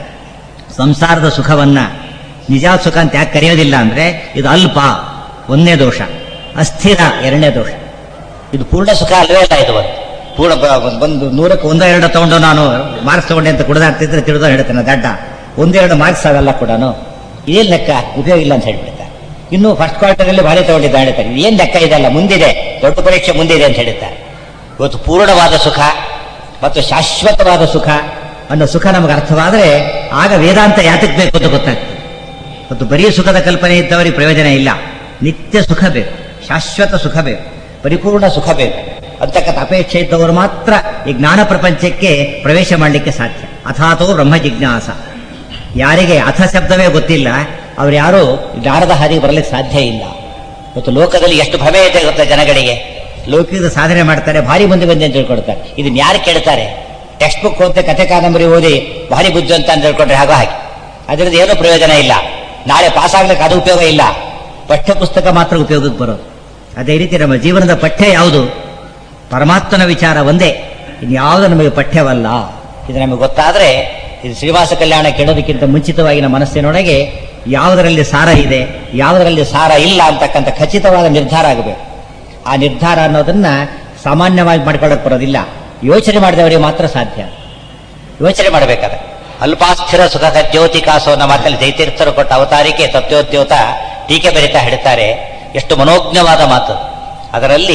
ಸಂಸಾರದ ಸುಖವನ್ನ ನಿಜ ಸುಖ ಅಂತ ಯಾಕೆ ಕರೆಯೋದಿಲ್ಲ ಅಂದ್ರೆ ಇದು ಅಲ್ಪ ಒಂದನೇ ದೋಷ ಅಸ್ಥಿರ ಎರಡನೇ ದೋಷ ಇದು ಪೂರ್ಣ ಸುಖ ಅಲ್ವೇ ಇಲ್ಲ ಇದು ಒಂದು ಪೂರ್ಣ ಬ- ಒಂದು ನೂರಕ್ಕೆ ಒಂದೋ ಎರಡು ತಗೊಂಡು ನಾನು ಮಾರ್ಕ್ಸ್ ತಗೊಂಡೆ ಅಂತ ಕುಡ್ದಾಡ್ತಿದ್ರೆ ತಿಳಿದೋ ಹೇಳ್ತೇನೆ ದಡ್ಡ ಒಂದೆರಡು ಮಾರ್ಕ್ಸ್ ಆಗಲ್ಲ ಕೂಡ ಇದೇನ್ ಲೆಕ್ಕ ಉಪಯೋಗ ಇಲ್ಲ ಅಂತ ಹೇಳ್ಬಿಡ್ತಾರೆ ಇನ್ನು ಫಸ್ಟ್ ಕ್ವಾರ್ಟರ್ ಅಲ್ಲಿ ಭಾರಿ ತಗೊಂಡಿದ್ದ ಹೇಳ್ತಾರೆ ಏನ್ ಲೆಕ್ಕ ಇದೆಲ್ಲ ಮುಂದಿದೆ ದೊಡ್ಡ ಪರೀಕ್ಷೆ ಮುಂದಿದೆ ಅಂತ ಹೇಳ್ತಾರೆ ಇವತ್ತು ಪೂರ್ಣವಾದ ಸುಖ ಮತ್ತು ಶಾಶ್ವತವಾದ ಸುಖ ಅನ್ನೋ ಸುಖ ನಮಗೆ ಅರ್ಥವಾದರೆ ಆಗ ವೇದಾಂತ ಯಾತಕ್ಕೆ ಬೇಕು ಅಂತ ಗೊತ್ತಾಗ್ತದೆ ಮತ್ತು ಬರೀ ಸುಖದ ಕಲ್ಪನೆ ಇದ್ದವರಿಗೆ ಪ್ರಯೋಜನ ಇಲ್ಲ ನಿತ್ಯ ಸುಖ ಬೇಕು ಶಾಶ್ವತ ಸುಖ ಬೇಕು ಪರಿಪೂರ್ಣ ಸುಖ ಬೇಕು ಅಂತಕ್ಕಂಥ ಅಪೇಕ್ಷೆ ಇದ್ದವರು ಮಾತ್ರ ಈ ಜ್ಞಾನ ಪ್ರಪಂಚಕ್ಕೆ ಪ್ರವೇಶ ಮಾಡಲಿಕ್ಕೆ ಸಾಧ್ಯ ಅಥಾತೋ ಬ್ರಹ್ಮ ಜಿಜ್ಞಾಸ ಯಾರಿಗೆ ಅಥ ಶಬ್ದವೇ ಗೊತ್ತಿಲ್ಲ ಅವ್ರು ಯಾರು ಜ್ಞಾನದ ಹಾದಿಗೆ ಬರಲಿಕ್ಕೆ ಸಾಧ್ಯ ಇಲ್ಲ ಮತ್ತು ಲೋಕದಲ್ಲಿ ಎಷ್ಟು ಭ್ರಮೆ ಇದೆ ಗೊತ್ತಾ ಜನಗಳಿಗೆ ಲೌಕಿಕ ಸಾಧನೆ ಮಾಡ್ತಾರೆ ಭಾರಿ ಮುಂದೆ ಬಂದೆ ಅಂತ ತಿಳ್ಕೊಳ್ತಾರೆ ಇದನ್ನ ಯಾರು ಕೇಳ್ತಾರೆ ಟೆಕ್ಸ್ಟ್ ಬುಕ್ ಓದ್ತೆ ಕಥೆ ಕಾದಂಬರಿ ಓದಿ ಭಾರಿ ಬುದ್ಧಿ ಅಂತ ಅಂತ ತಿಳ್ಕೊಂಡ್ರೆ ಹಾಗೋ ಹಾಗೆ ಅದರಿಂದ ಏನೂ ಪ್ರಯೋಜನ ಇಲ್ಲ ನಾಳೆ ಪಾಸ್ ಆಗ್ಲಿಕ್ಕೆ ಅದು ಉಪಯೋಗ ಇಲ್ಲ ಪಠ್ಯ ಪುಸ್ತಕ ಮಾತ್ರ ಉಪಯೋಗಕ್ಕೆ ಬರೋದು ಅದೇ ರೀತಿ ನಮ್ಮ ಜೀವನದ ಪಠ್ಯ ಯಾವುದು ಪರಮಾತ್ಮನ ವಿಚಾರ ಒಂದೇ ಇನ್ಯಾವುದು ನಮಗೆ ಪಠ್ಯವಲ್ಲ ಇದು ನಮಗೆ ಗೊತ್ತಾದ್ರೆ ಇದು ಶ್ರೀನಿವಾಸ ಕಲ್ಯಾಣ ಕೇಳೋದಕ್ಕಿಂತ ಮುಂಚಿತವಾಗಿ ನಮ್ಮ ಮನಸ್ಸಿನೊಳಗೆ ಯಾವುದರಲ್ಲಿ ಸಾರ ಇದೆ ಯಾವುದರಲ್ಲಿ ಸಾರ ಇಲ್ಲ ಅಂತಕ್ಕಂಥ ಖಚಿತವಾದ ನಿರ್ಧಾರ ಆಗಬೇಕು ಆ ನಿರ್ಧಾರ ಅನ್ನೋದನ್ನ ಸಾಮಾನ್ಯವಾಗಿ ಮಾಡ್ಕೊಳ್ಳೋಕೆ ಬರೋದಿಲ್ಲ ಯೋಚನೆ ಮಾಡಿದವರಿಗೆ ಮಾತ್ರ ಸಾಧ್ಯ ಯೋಚನೆ ಮಾಡಬೇಕಾದ್ರೆ ಅಲ್ಪಾಸ್ಥಿರ ಸುಖ ಜ್ಯೋತಿ ಕಾಸು ಅನ್ನೋ ಮಾತಲ್ಲಿ ಜೈತೀರ್ಥರು ಕೊಟ್ಟ ಅವತಾರಿಕೆ ತತ್ವೋದ್ಯೋತ ಟೀಕೆ ಬರಿತಾ ಹೇಳ್ತಾರೆ ಎಷ್ಟು ಮನೋಜ್ಞವಾದ ಮಾತು ಅದರಲ್ಲಿ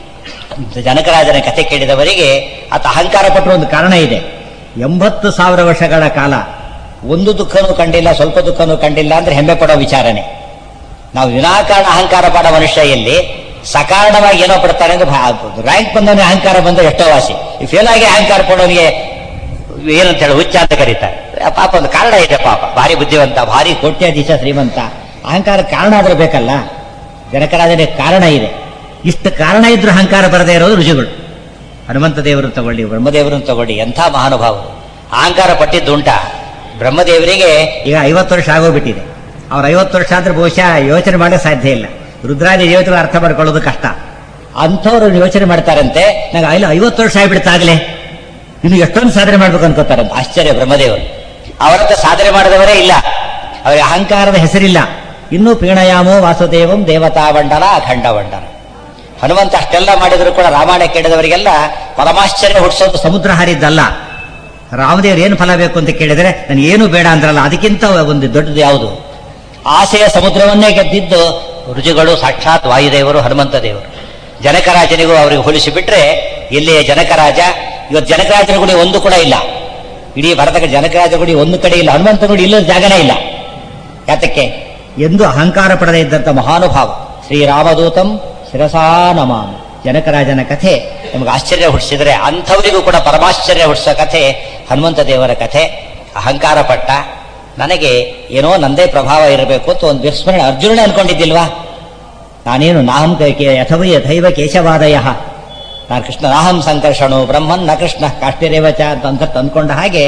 ಜನಕರಾಜನ ಕಥೆ ಕೇಳಿದವರಿಗೆ ಆತ ಅಹಂಕಾರ ಪಟ್ಟರು ಒಂದು ಕಾರಣ ಇದೆ ಎಂಬತ್ತು ಸಾವಿರ ವರ್ಷಗಳ ಕಾಲ ಒಂದು ದುಃಖನೂ ಕಂಡಿಲ್ಲ ಸ್ವಲ್ಪ ದುಃಖನೂ ಕಂಡಿಲ್ಲ ಅಂದ್ರೆ ಹೆಮ್ಮೆ ಪಡೋ ವಿಚಾರನೆ ನಾವು ವಿನಾಕಾರಣ ಅಹಂಕಾರ ಪಡೋ ಮನುಷ್ಯ ಎಲ್ಲಿ ಸಕಾರಣವಾಗಿ ಏನೋ ಪಡ್ತಾನೆ ಅಂದ್ರೆ ರ್ಯಾಂಕ್ ಬಂದವನಿಗೆ ಅಹಂಕಾರ ಬಂದ್ರೆ ಎಷ್ಟೋ ವಾಸಿ ಈ ಫೇಲ್ ಆಗಿ ಅಹಂಕಾರ ಪಡೋನಿಗೆ ಏನಂತ ಹೇಳಿ ಹುಚ್ಚ ಅಂತ ಕರೀತಾರೆ ಆ ಪಾಪ ಒಂದು ಕಾರಣ ಇದೆ ಪಾಪ ಭಾರಿ ಬುದ್ಧಿವಂತ ಭಾರಿ ಕೋಟ್ಯಾಧೀಶ ಶ್ರೀಮಂತ ಅಹಂಕಾರ ಕಾರಣ ಆದ್ರೆ ಬೇಕಲ್ಲ ಜನಕರಾಜನಿಗೆ ಕಾರಣ ಇದೆ ಇಷ್ಟು ಕಾರಣ ಇದ್ರೂ ಅಹಂಕಾರ ಬರದೇ ಇರೋದು ರುಜುಗಳು ಹನುಮಂತ ದೇವರನ್ನು ತಗೊಳ್ಳಿ ಬ್ರಹ್ಮದೇವರನ್ನು ತಗೊಳ್ಳಿ ಎಂಥ ಮಹಾನುಭಾವರು ಅಹಂಕಾರ ಪಟ್ಟಿದ್ದುಂಟ ಬ್ರಹ್ಮದೇವರಿಗೆ ಈಗ ಐವತ್ತು ವರ್ಷ ಆಗೋಗ್ಬಿಟ್ಟಿದೆ ಅವ್ರ ಐವತ್ತು ವರ್ಷ ಆದ್ರೆ ಬಹುಶಃ ಯೋಚನೆ ಮಾಡಕ್ಕೆ ಸಾಧ್ಯ ಇಲ್ಲ ರುದ್ರಾದಿ ದೇವತೆಗಳು ಅರ್ಥ ಮಾಡ್ಕೊಳ್ಳೋದು ಕಷ್ಟ ಅಂಥವ್ರು ಯೋಚನೆ ಮಾಡ್ತಾರಂತೆ ನಂಗೆ ಅಲ್ಲಿ ಐವತ್ತು ವರ್ಷ ಆಗ್ಬಿಡ್ತಾಗ್ಲೇ ಇನ್ನು ಎಷ್ಟೊಂದು ಸಾಧನೆ ಮಾಡ್ಬೇಕು ಅನ್ಕೋತಾರಂತ ಆಶ್ಚರ್ಯ ಬ್ರಹ್ಮದೇವರು ಅವರಂತ ಸಾಧನೆ ಮಾಡಿದವರೇ ಇಲ್ಲ ಅವರಿಗೆ ಅಹಂಕಾರದ ಹೆಸರಿಲ್ಲ ಇನ್ನೂ ಪೀಣಯಾಮೋ ವಾಸುದೇವಂ ದೇವತಾ ಮಂಡಲ ಅಖಂಡ ಮಂಡಲ ಹನುಮಂತ ಅಷ್ಟೆಲ್ಲ ಮಾಡಿದ್ರು ಕೂಡ ರಾಮಾಯಣ ಕೇಳಿದವರಿಗೆಲ್ಲ ಪರಮಾಶ್ಚರ್ಯ ಹುಟ್ಟಿಸೋದು ಸಮುದ್ರ ಹಾರಿದ್ದಲ್ಲ ರಾಮದೇವ್ರು ಏನು ಫಲ ಬೇಕು ಅಂತ ಕೇಳಿದ್ರೆ ನಾನು ಏನು ಬೇಡ ಅಂದ್ರಲ್ಲ ಅದಕ್ಕಿಂತ ಒಂದು ದೊಡ್ಡದು ಯಾವುದು ಆಸೆಯ ಸಮುದ್ರವನ್ನೇ ಗೆದ್ದಿದ್ದು ರುಜುಗಳು ಸಾಕ್ಷಾತ್ ವಾಯುದೇವರು ಹನುಮಂತ ದೇವರು ಜನಕರಾಜನಿಗೂ ಅವರಿಗೆ ಹೋಲಿಸಿ ಬಿಟ್ರೆ ಇಲ್ಲಿಯ ಜನಕರಾಜ ಇವತ್ತು ಜನಕರಾಜನ ಗುಡಿ ಒಂದು ಕೂಡ ಇಲ್ಲ ಇಡೀ ಭಾರತಕ್ಕೆ ಜನಕರಾಜ ಗುಡಿ ಒಂದು ಕಡೆ ಇಲ್ಲ ಹನುಮಂತ ಗುಡಿ ಇಲ್ಲದ ಜಾಗನೇ ಇಲ್ಲ ಯಾತಕ್ಕೆ ಎಂದು ಅಹಂಕಾರ ಪಡದೇ ಇದ್ದಂತ ಮಹಾನುಭಾವ ಶ್ರೀರಾಮದೂತಂ ಶಿರಸಾ ನಮಾಮಿ ಜನಕರಾಜನ ಕಥೆ ನಮಗೆ ಆಶ್ಚರ್ಯ ಹುಟ್ಟಿಸಿದ್ರೆ ಅಂಥವರಿಗೂ ಕೂಡ ಪರಮಾಶ್ಚರ್ಯ ಹುಟ್ಟಿಸೋ ಕಥೆ ಹನುಮಂತ ದೇವರ ಕಥೆ ಅಹಂಕಾರ ಪಟ್ಟ ನನಗೆ ಏನೋ ನಂದೇ ಪ್ರಭಾವ ಇರಬೇಕು ಅಂತ ಒಂದು ವಿಸ್ಮರಣೆ ಅರ್ಜುನನೇ ಅನ್ಕೊಂಡಿದ್ದಿಲ್ವಾ ನಾನೇನು ನಾಹಂ ಯಥವೈ ಯಥೈವ ಕೇಶವಾದಯ ನಾನು ಕೃಷ್ಣ ನಾಹಂ ಸಂಕರ್ಷಣು ಬ್ರಹ್ಮನ್ ನ ಕೃಷ್ಣ ಕಾಷ್ಟಿರೇವಚ ಅಂತ ಅಂತ ತಂದ್ಕೊಂಡ ಹಾಗೆ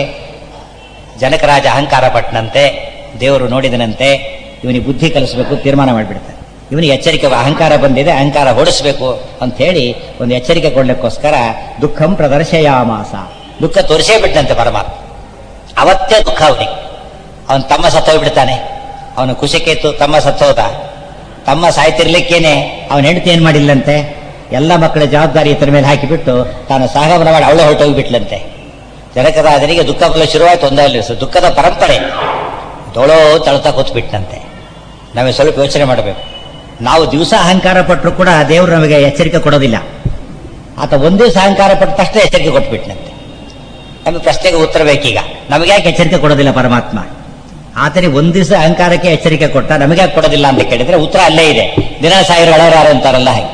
ಜನಕರಾಜ ಅಹಂಕಾರ ಪಟ್ಟನಂತೆ ದೇವರು ನೋಡಿದನಂತೆ ಇವನಿಗೆ ಬುದ್ಧಿ ಕಲಿಸಬೇಕು ತೀರ್ಮಾನ ಮಾಡಿಬಿಡ್ತಾನೆ ಇವನಿಗೆ ಎಚ್ಚರಿಕೆ ಅಹಂಕಾರ ಬಂದಿದೆ ಅಹಂಕಾರ ಓಡಿಸ್ಬೇಕು ಅಂತ ಹೇಳಿ ಒಂದು ಎಚ್ಚರಿಕೆ ಕೊಡ್ಲಿಕ್ಕೋಸ್ಕರ ದುಃಖಂ ಪ್ರದರ್ಶಯಾಮಾಸ ದುಃಖ ತೋರಿಸೇ ಬಿಟ್ಟಂತೆ ಪರಮಾತ್ಮ ಅವತ್ತೇ ದುಃಖ ಅವನಿಗೆ ಅವನು ತಮ್ಮ ಸತ್ತೋಗ್ಬಿಡ್ತಾನೆ ಅವನು ಕುಶಕೇತು ತಮ್ಮ ಸತ್ತೋದ ತಮ್ಮ ಸಾಯ್ತಿರ್ಲಿಕ್ಕೇನೆ ಅವನ ಹೆಂಡತಿ ಏನ್ ಮಾಡಿಲ್ಲಂತೆ ಎಲ್ಲ ಮಕ್ಕಳ ಜವಾಬ್ದಾರಿ ಇತರ ಮೇಲೆ ಹಾಕಿಬಿಟ್ಟು ತಾನು ಸಹಗಮನ ಮಾಡಿ ಅವಳು ಹೊರಟೋಗ್ಬಿಟ್ಲಂತೆ ಜನಕರಾಜನಿಗೆ ದುಃಖ ಬಲ್ಲ ಶುರುವಾಯ್ತು ಒಂದಲ್ಲಿ ದುಃಖದ ಪರಂಪರೆ ದೊಳೋ ತಳ್ತಾ ಕೂತ್ಬಿಟ್ನಂತೆ ನಾವೇ ಸ್ವಲ್ಪ ಯೋಚನೆ ಮಾಡಬೇಕು ನಾವು ದಿವಸ ಅಹಂಕಾರ ಪಟ್ಟರು ಕೂಡ ದೇವರು ನಮಗೆ ಎಚ್ಚರಿಕೆ ಕೊಡೋದಿಲ್ಲ ಆತ ಒಂದ್ ದಿವಸ ಅಹಂಕಾರ ಪಟ್ಟ ತಕ್ಷಣ ಎಚ್ಚರಿಕೆ ಕೊಟ್ಬಿಟ್ನಂತೆ ನಮಗೆ ಪ್ರಶ್ನೆಗೆ ಉತ್ತರ ಬೇಕೀಗ ನಮಗೆ ಯಾಕೆ ಎಚ್ಚರಿಕೆ ಕೊಡೋದಿಲ್ಲ ಪರಮಾತ್ಮ ಆತನಿಗೆ ಒಂದ್ ದಿವಸ ಅಹಂಕಾರಕ್ಕೆ ಎಚ್ಚರಿಕೆ ಕೊಟ್ಟ ನಮಗೆ ಯಾಕೆ ಕೊಡೋದಿಲ್ಲ ಅಂತ ಕೇಳಿದ್ರೆ ಉತ್ತರ ಅಲ್ಲೇ ಇದೆ ದಿನ ಸಾವಿರ ಒಳಗಾರ ಅಂತಾರಲ್ಲ ಹಾಗೆ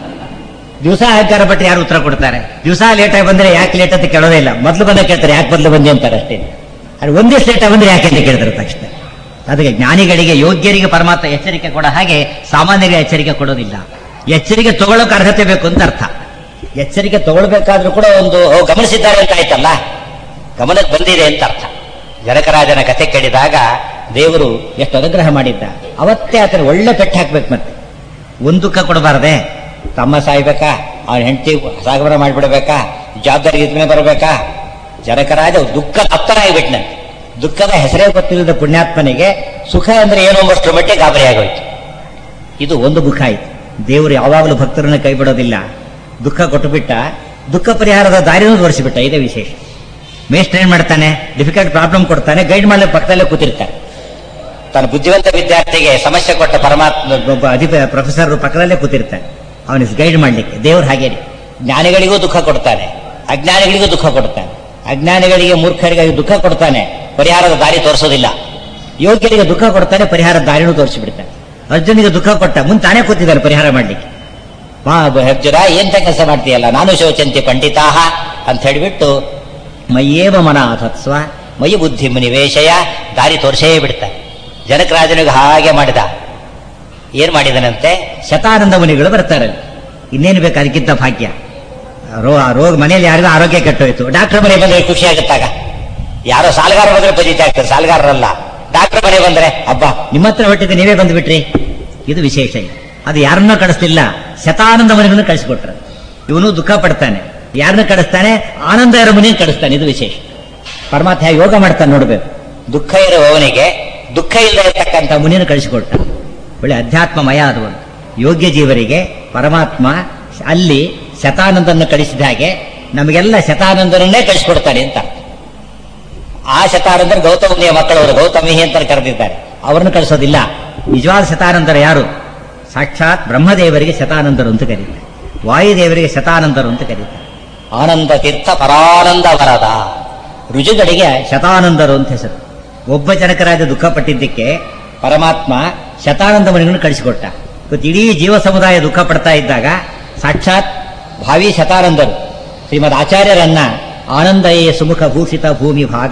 ದಿವಸ ಅಹಂಕಾರ ಪಟ್ಟು ಯಾರು ಉತ್ತರ ಕೊಡ್ತಾರೆ ದಿವಸ ಲೇಟ್ ಆಗಿ ಬಂದ್ರೆ ಯಾಕೆ ಲೇಟ್ ಅಂತ ಕೇಳೋದೇ ಇಲ್ಲ ಮೊದಲು ಬಂದ ಕೇಳ್ತಾರೆ ಯಾಕೆ ಮೊದಲು ಬಂದಿ ಅಂತಾರೆ ಅಷ್ಟೇ ಅದು ಒಂದ್ ದಿವಸ ಲೇಟ್ ಆಗಿ ಬಂದ್ರೆ ಯಾಕೆ ಅಂತ ಕೇಳ್ತಾರೆ ತಕ್ಷಣ ಅದಕ್ಕೆ ಜ್ಞಾನಿಗಳಿಗೆ ಯೋಗ್ಯರಿಗೆ ಪರಮಾತ್ಮ ಎಚ್ಚರಿಕೆ ಕೊಡ ಹಾಗೆ ಸಾಮಾನ್ಯರಿಗೆ ಎಚ್ಚರಿಕೆ ಕೊಡೋದಿಲ್ಲ ಎಚ್ಚರಿಕೆ ತಗೊಳ್ಳೋಕೆ ಅರ್ಹತೆ ಬೇಕು ಅಂತ ಅರ್ಥ ಎಚ್ಚರಿಕೆ ತಗೊಳ್ಬೇಕಾದ್ರೂ ಕೂಡ ಒಂದು ಓ, ಗಮನಿಸಿದ್ದಾರೆ ಅಂತ ಆಯ್ತಲ್ಲ ಗಮನಕ್ಕೆ ಬಂದಿದೆ ಅಂತ ಅರ್ಥ ಜನಕರಾಜನ ಕಥೆ ಕೇಳಿದಾಗ ದೇವರು ಎಷ್ಟು ಅನುಗ್ರಹ ಮಾಡಿದ್ದ ಅವತ್ತೇ ಆತನ ಒಳ್ಳೆ ಪೆಟ್ಟು ಹಾಕ್ಬೇಕು ಮತ್ತೆ ಒಂದು ದುಃಖ ಕೊಡಬಾರದೆ ತಮ್ಮ ಸಾಯ್ಬೇಕಾ ಅವನ ಹೆಂಡತಿ ಸಾಗಮನ ಮಾಡಿಬಿಡ್ಬೇಕಾ ಜವಾಬ್ದಾರಿ ಇದ್ಮೇಲೆ ಬರಬೇಕಾ ಜನಕರಾಜ ದುಃಖ ತಪ್ತರ ಆಗಿಬಿಟ್ನಂತೆ ದುಃಖದ ಹೆಸರೇ ಗೊತ್ತಿಲ್ಲದ ಪುಣ್ಯಾತ್ಮನಿಗೆ ಸುಖ ಅಂದ್ರೆ ಏನು ಎಂಬಷ್ಟರ ಮಟ್ಟಿಗೆ ಗಾಬರಿ ಆಗೋಯ್ತು ಇದು ಒಂದು ಮುಖ ಆಯ್ತು ದೇವರು ಯಾವಾಗಲೂ ಭಕ್ತರನ್ನ ಕೈ ಬಿಡೋದಿಲ್ಲ ದುಃಖ ಕೊಟ್ಟುಬಿಟ್ಟ ದುಃಖ ಪರಿಹಾರದ ದಾರಿನೂ ತೋರಿಸಿಬಿಟ್ಟ ಇದೇ ವಿಶೇಷ ಮೇಸ್ಟ್ರ್ ಏನ್ ಮಾಡ್ತಾನೆ ಡಿಫಿಕಲ್ಟ್ ಪ್ರಾಬ್ಲಮ್ ಕೊಡ್ತಾನೆ ಗೈಡ್ ಮಾಡ್ಲಿಕ್ಕೆ ಪಕ್ಕದಲ್ಲೇ ಕೂತಿರ್ತಾನೆ ತನ್ನ ಬುದ್ಧಿವಂತ ವಿದ್ಯಾರ್ಥಿಗೆ ಸಮಸ್ಯೆ ಕೊಟ್ಟ ಪರಮಾತ್ಮ ಒಬ್ಬ ಅಧಿಪ ಪ್ರೊಫೆಸರ್ ಪಕ್ಕದಲ್ಲೇ ಕೂತಿರ್ತಾನೆ ಅವನಿಗೆ ಗೈಡ್ ಮಾಡ್ಲಿಕ್ಕೆ ದೇವ್ರು ಹಾಗೇನೆ ಜ್ಞಾನಿಗಳಿಗೂ ದುಃಖ ಕೊಡ್ತಾನೆ ಅಜ್ಞಾನಿಗಳಿಗೂ ದುಃಖ ಕೊಡ್ತಾನೆ ಅಜ್ಞಾನಿಗಳಿಗೆ ಮೂರ್ಖರಿಗೆ ದುಃಖ ಕೊಡ್ತಾನೆ ಪರಿಹಾರದ ದಾರಿ ತೋರಿಸೋದಿಲ್ಲ ಯೋಗ್ಯರಿಗೆ ದುಃಖ ಕೊಡ್ತಾನೆ ಪರಿಹಾರದ ದಾರಿನೂ ತೋರಿಸಿಬಿಡ್ತಾನೆ ಅರ್ಜುನಿಗೆ ದುಃಖ ಕೊಟ್ಟ ಮುಂದೆ ತಾನೇ ಕೂತಿದ್ದಾನೆ ಪರಿಹಾರ ಮಾಡ್ಲಿಕ್ಕೆ ಮಾ ಅರ್ಜುನ ಏನ್ ಕೆಲಸ ಮಾಡ್ತೀಯಲ್ಲ ನಾನು ಶೋಚಂತಿ ಪಂಡಿತಾಹ ಅಂತ ಹೇಳಿಬಿಟ್ಟು ಮಯ್ಯೇವ ಮನ ಅಥತ್ಸ್ವ ಮೈ ಬುದ್ಧಿ ನಿವೇಶಯ ದಾರಿ ತೋರಿಸೇ ಬಿಡ್ತಾನೆ ಜನಕರಾಜನಿಗೆ ಹಾಗೆ ಮಾಡಿದ ಏನ್ ಮಾಡಿದನಂತೆ ಶತಾನಂದ ಮುನಿಗಳು ಬರ್ತಾರೆ ಇನ್ನೇನು ಬೇಕು ಅದಕ್ಕಿಂತ ಭಾಗ್ಯ ರೋ ರೋಗ ಮನೆಯಲ್ಲಿ ಯಾರಿಗೂ ಆರೋಗ್ಯ ಕೆಟ್ಟೋಯ್ತು ಡಾಕ್ಟರ್ ಮನೆ ಬಂದ್ರೆ ಖುಷಿ ಆಗುತ್ತಾಗ ಯಾರೋ ಸಾಲಗಾರ ಬಂದ್ರೆ ಪಜಿತ ಆಗ್ತದೆ ಸಾಲಗಾರರಲ್ಲ ಡಾಕ್ಟರ್ ಮನೆ ಬಂದ್ರೆ ಅಬ್ಬ ನಿಮ್ಮ ಹತ್ರ ಹೊಟ್ಟಿದ್ದೆ ನೀವೇ ಬಂದ್ಬಿಟ್ರಿ ಇದು ವಿಶೇಷ ಇದು. ಅದು ಯಾರನ್ನೂ ಕಳಿಸ್ತಿಲ್ಲ ಶತಾನಂದ ಮನೆಗಳನ್ನು ಕಳಿಸ್ಕೊಟ್ರ ಇವನು ದುಃಖ ಪಡ್ತಾನೆ ಯಾರನ್ನ ಕಳಿಸ್ತಾನೆ ಆನಂದ ಇರೋ ಮನೆಯನ್ನು ಕಳಿಸ್ತಾನೆ ಇದು ವಿಶೇಷ ಪರಮಾತ್ಮ ಹೇಗೆ ಯೋಗ ಮಾಡ್ತಾನೆ ನೋಡ್ಬೇಕು ದುಃಖ ಇರುವವನಿಗೆ ದುಃಖ ಇಲ್ಲದೆ ಇರತಕ್ಕಂಥ ಮುನಿನ ಕಳಿಸಿಕೊಟ್ಟ ಒಳ್ಳೆ ಅಧ್ಯಾತ್ಮಮಯ ಅದು ಒಂದು ಯೋಗ್ಯ ಜೀವರಿಗೆ ಪರಮಾತ್ಮ ಅಲ್ಲಿ ಶತಾನಂದನ್ನು ಕಳಿಸಿದ ಹಾಗೆ ನಮಗೆಲ್ಲ ಶತಾನಂದನನ್ನೇ ಕಳಿಸಿಕೊಡ್ತಾನೆ ಅಂತ ಆ ಶತಾನಂದರು ಗೌತಮಿಯ ಮಕ್ಕಳವರು ಗೌತಮಿ ಅಂತ ಕರೆದಿದ್ದಾರೆ ಅವರನ್ನು ಕಳಿಸೋದಿಲ್ಲ ನಿಜವಾದ ಶತಾನಂದರ ಯಾರು ಸಾಕ್ಷಾತ್ ಬ್ರಹ್ಮದೇವರಿಗೆ ಶತಾನಂದರು ಅಂತ ಕರೀತಾರೆ ವಾಯುದೇವರಿಗೆ ಶತಾನಂದರು ಅಂತ ಕರೀತಾರೆ ಆನಂದ ತೀರ್ಥ ಪರಾನಂದ ವರದ ರುಜುಗಳಿಗೆ ಶತಾನಂದರು ಅಂತ ಹೆಸರು ಒಬ್ಬ ಜನಕರಾಜ ದುಃಖ ಪಟ್ಟಿದ್ದಕ್ಕೆ ಪರಮಾತ್ಮ ಶತಾನಂದ ಮುನಿಗಳನ್ನು ಕಳಿಸಿಕೊಟ್ಟ ಇವತ್ತು ಇಡೀ ಜೀವ ಸಮುದಾಯ ದುಃಖ ಪಡ್ತಾ ಇದ್ದಾಗ ಸಾಕ್ಷಾತ್ ಭಾವಿ ಶತಾನಂದರು ಶ್ರೀಮದ್ ಆಚಾರ್ಯರನ್ನ ಆನಂದಯೇ ಸುಮುಖ ಭೂಷಿತ ಭೂಮಿ ಭಾಗ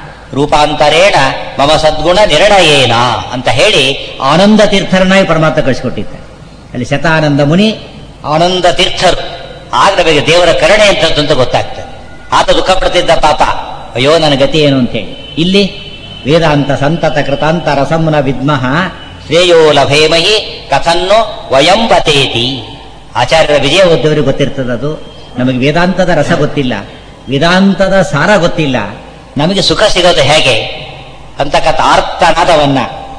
ರೂಪಾಂತರೇಣ ಮಮ ಸದ್ಗುಣ ನಿರ್ಣಯೇನ ಅಂತ ಹೇಳಿ ಆನಂದ ತೀರ್ಥರನ್ನಾಗಿ ಪರಮಾತ್ಮ ಕಳಿಸಿಕೊಟ್ಟಿದ್ದಾರೆ ಅಲ್ಲಿ ಶತಾನಂದ ಮುನಿ ಆನಂದ ತೀರ್ಥರು ಆಗ ನಮಗೆ ದೇವರ ಕರುಣೆ ಅಂತದ್ದು ಅಂತ ಗೊತ್ತಾಗ್ತದೆ ಆತ ದುಃಖ ಪಡ್ತಿದ್ದ ಪಾಪ ಅಯ್ಯೋ ನನ್ನ ಗತಿ ಏನು ಅಂತೇಳಿ ಇಲ್ಲಿ ವೇದಾಂತ ಸಂತತ ಕೃತಾಂತ ರಸಂನ ವಿದ್ಮಃ ಶ್ರೇಯೋ ಲಭೇಮಹಿ ಕಥನ್ನು ವಯಂ ಬತೇತಿ ಆಚಾರ್ಯರ ವಿಜಯ ಓದ್ದವರಿಗೆ ಗೊತ್ತಿರ್ತದೆ ಅದು ನಮಗೆ ವೇದಾಂತದ ರಸ ಗೊತ್ತಿಲ್ಲ ವೇದಾಂತದ ಸಾರ ಗೊತ್ತಿಲ್ಲ ನಮಗೆ ಸುಖ ಸಿಗೋದು ಹೇಗೆ ಅಂತಕ್ಕಂಥ ಆರ್ತನಾದವನ್ನ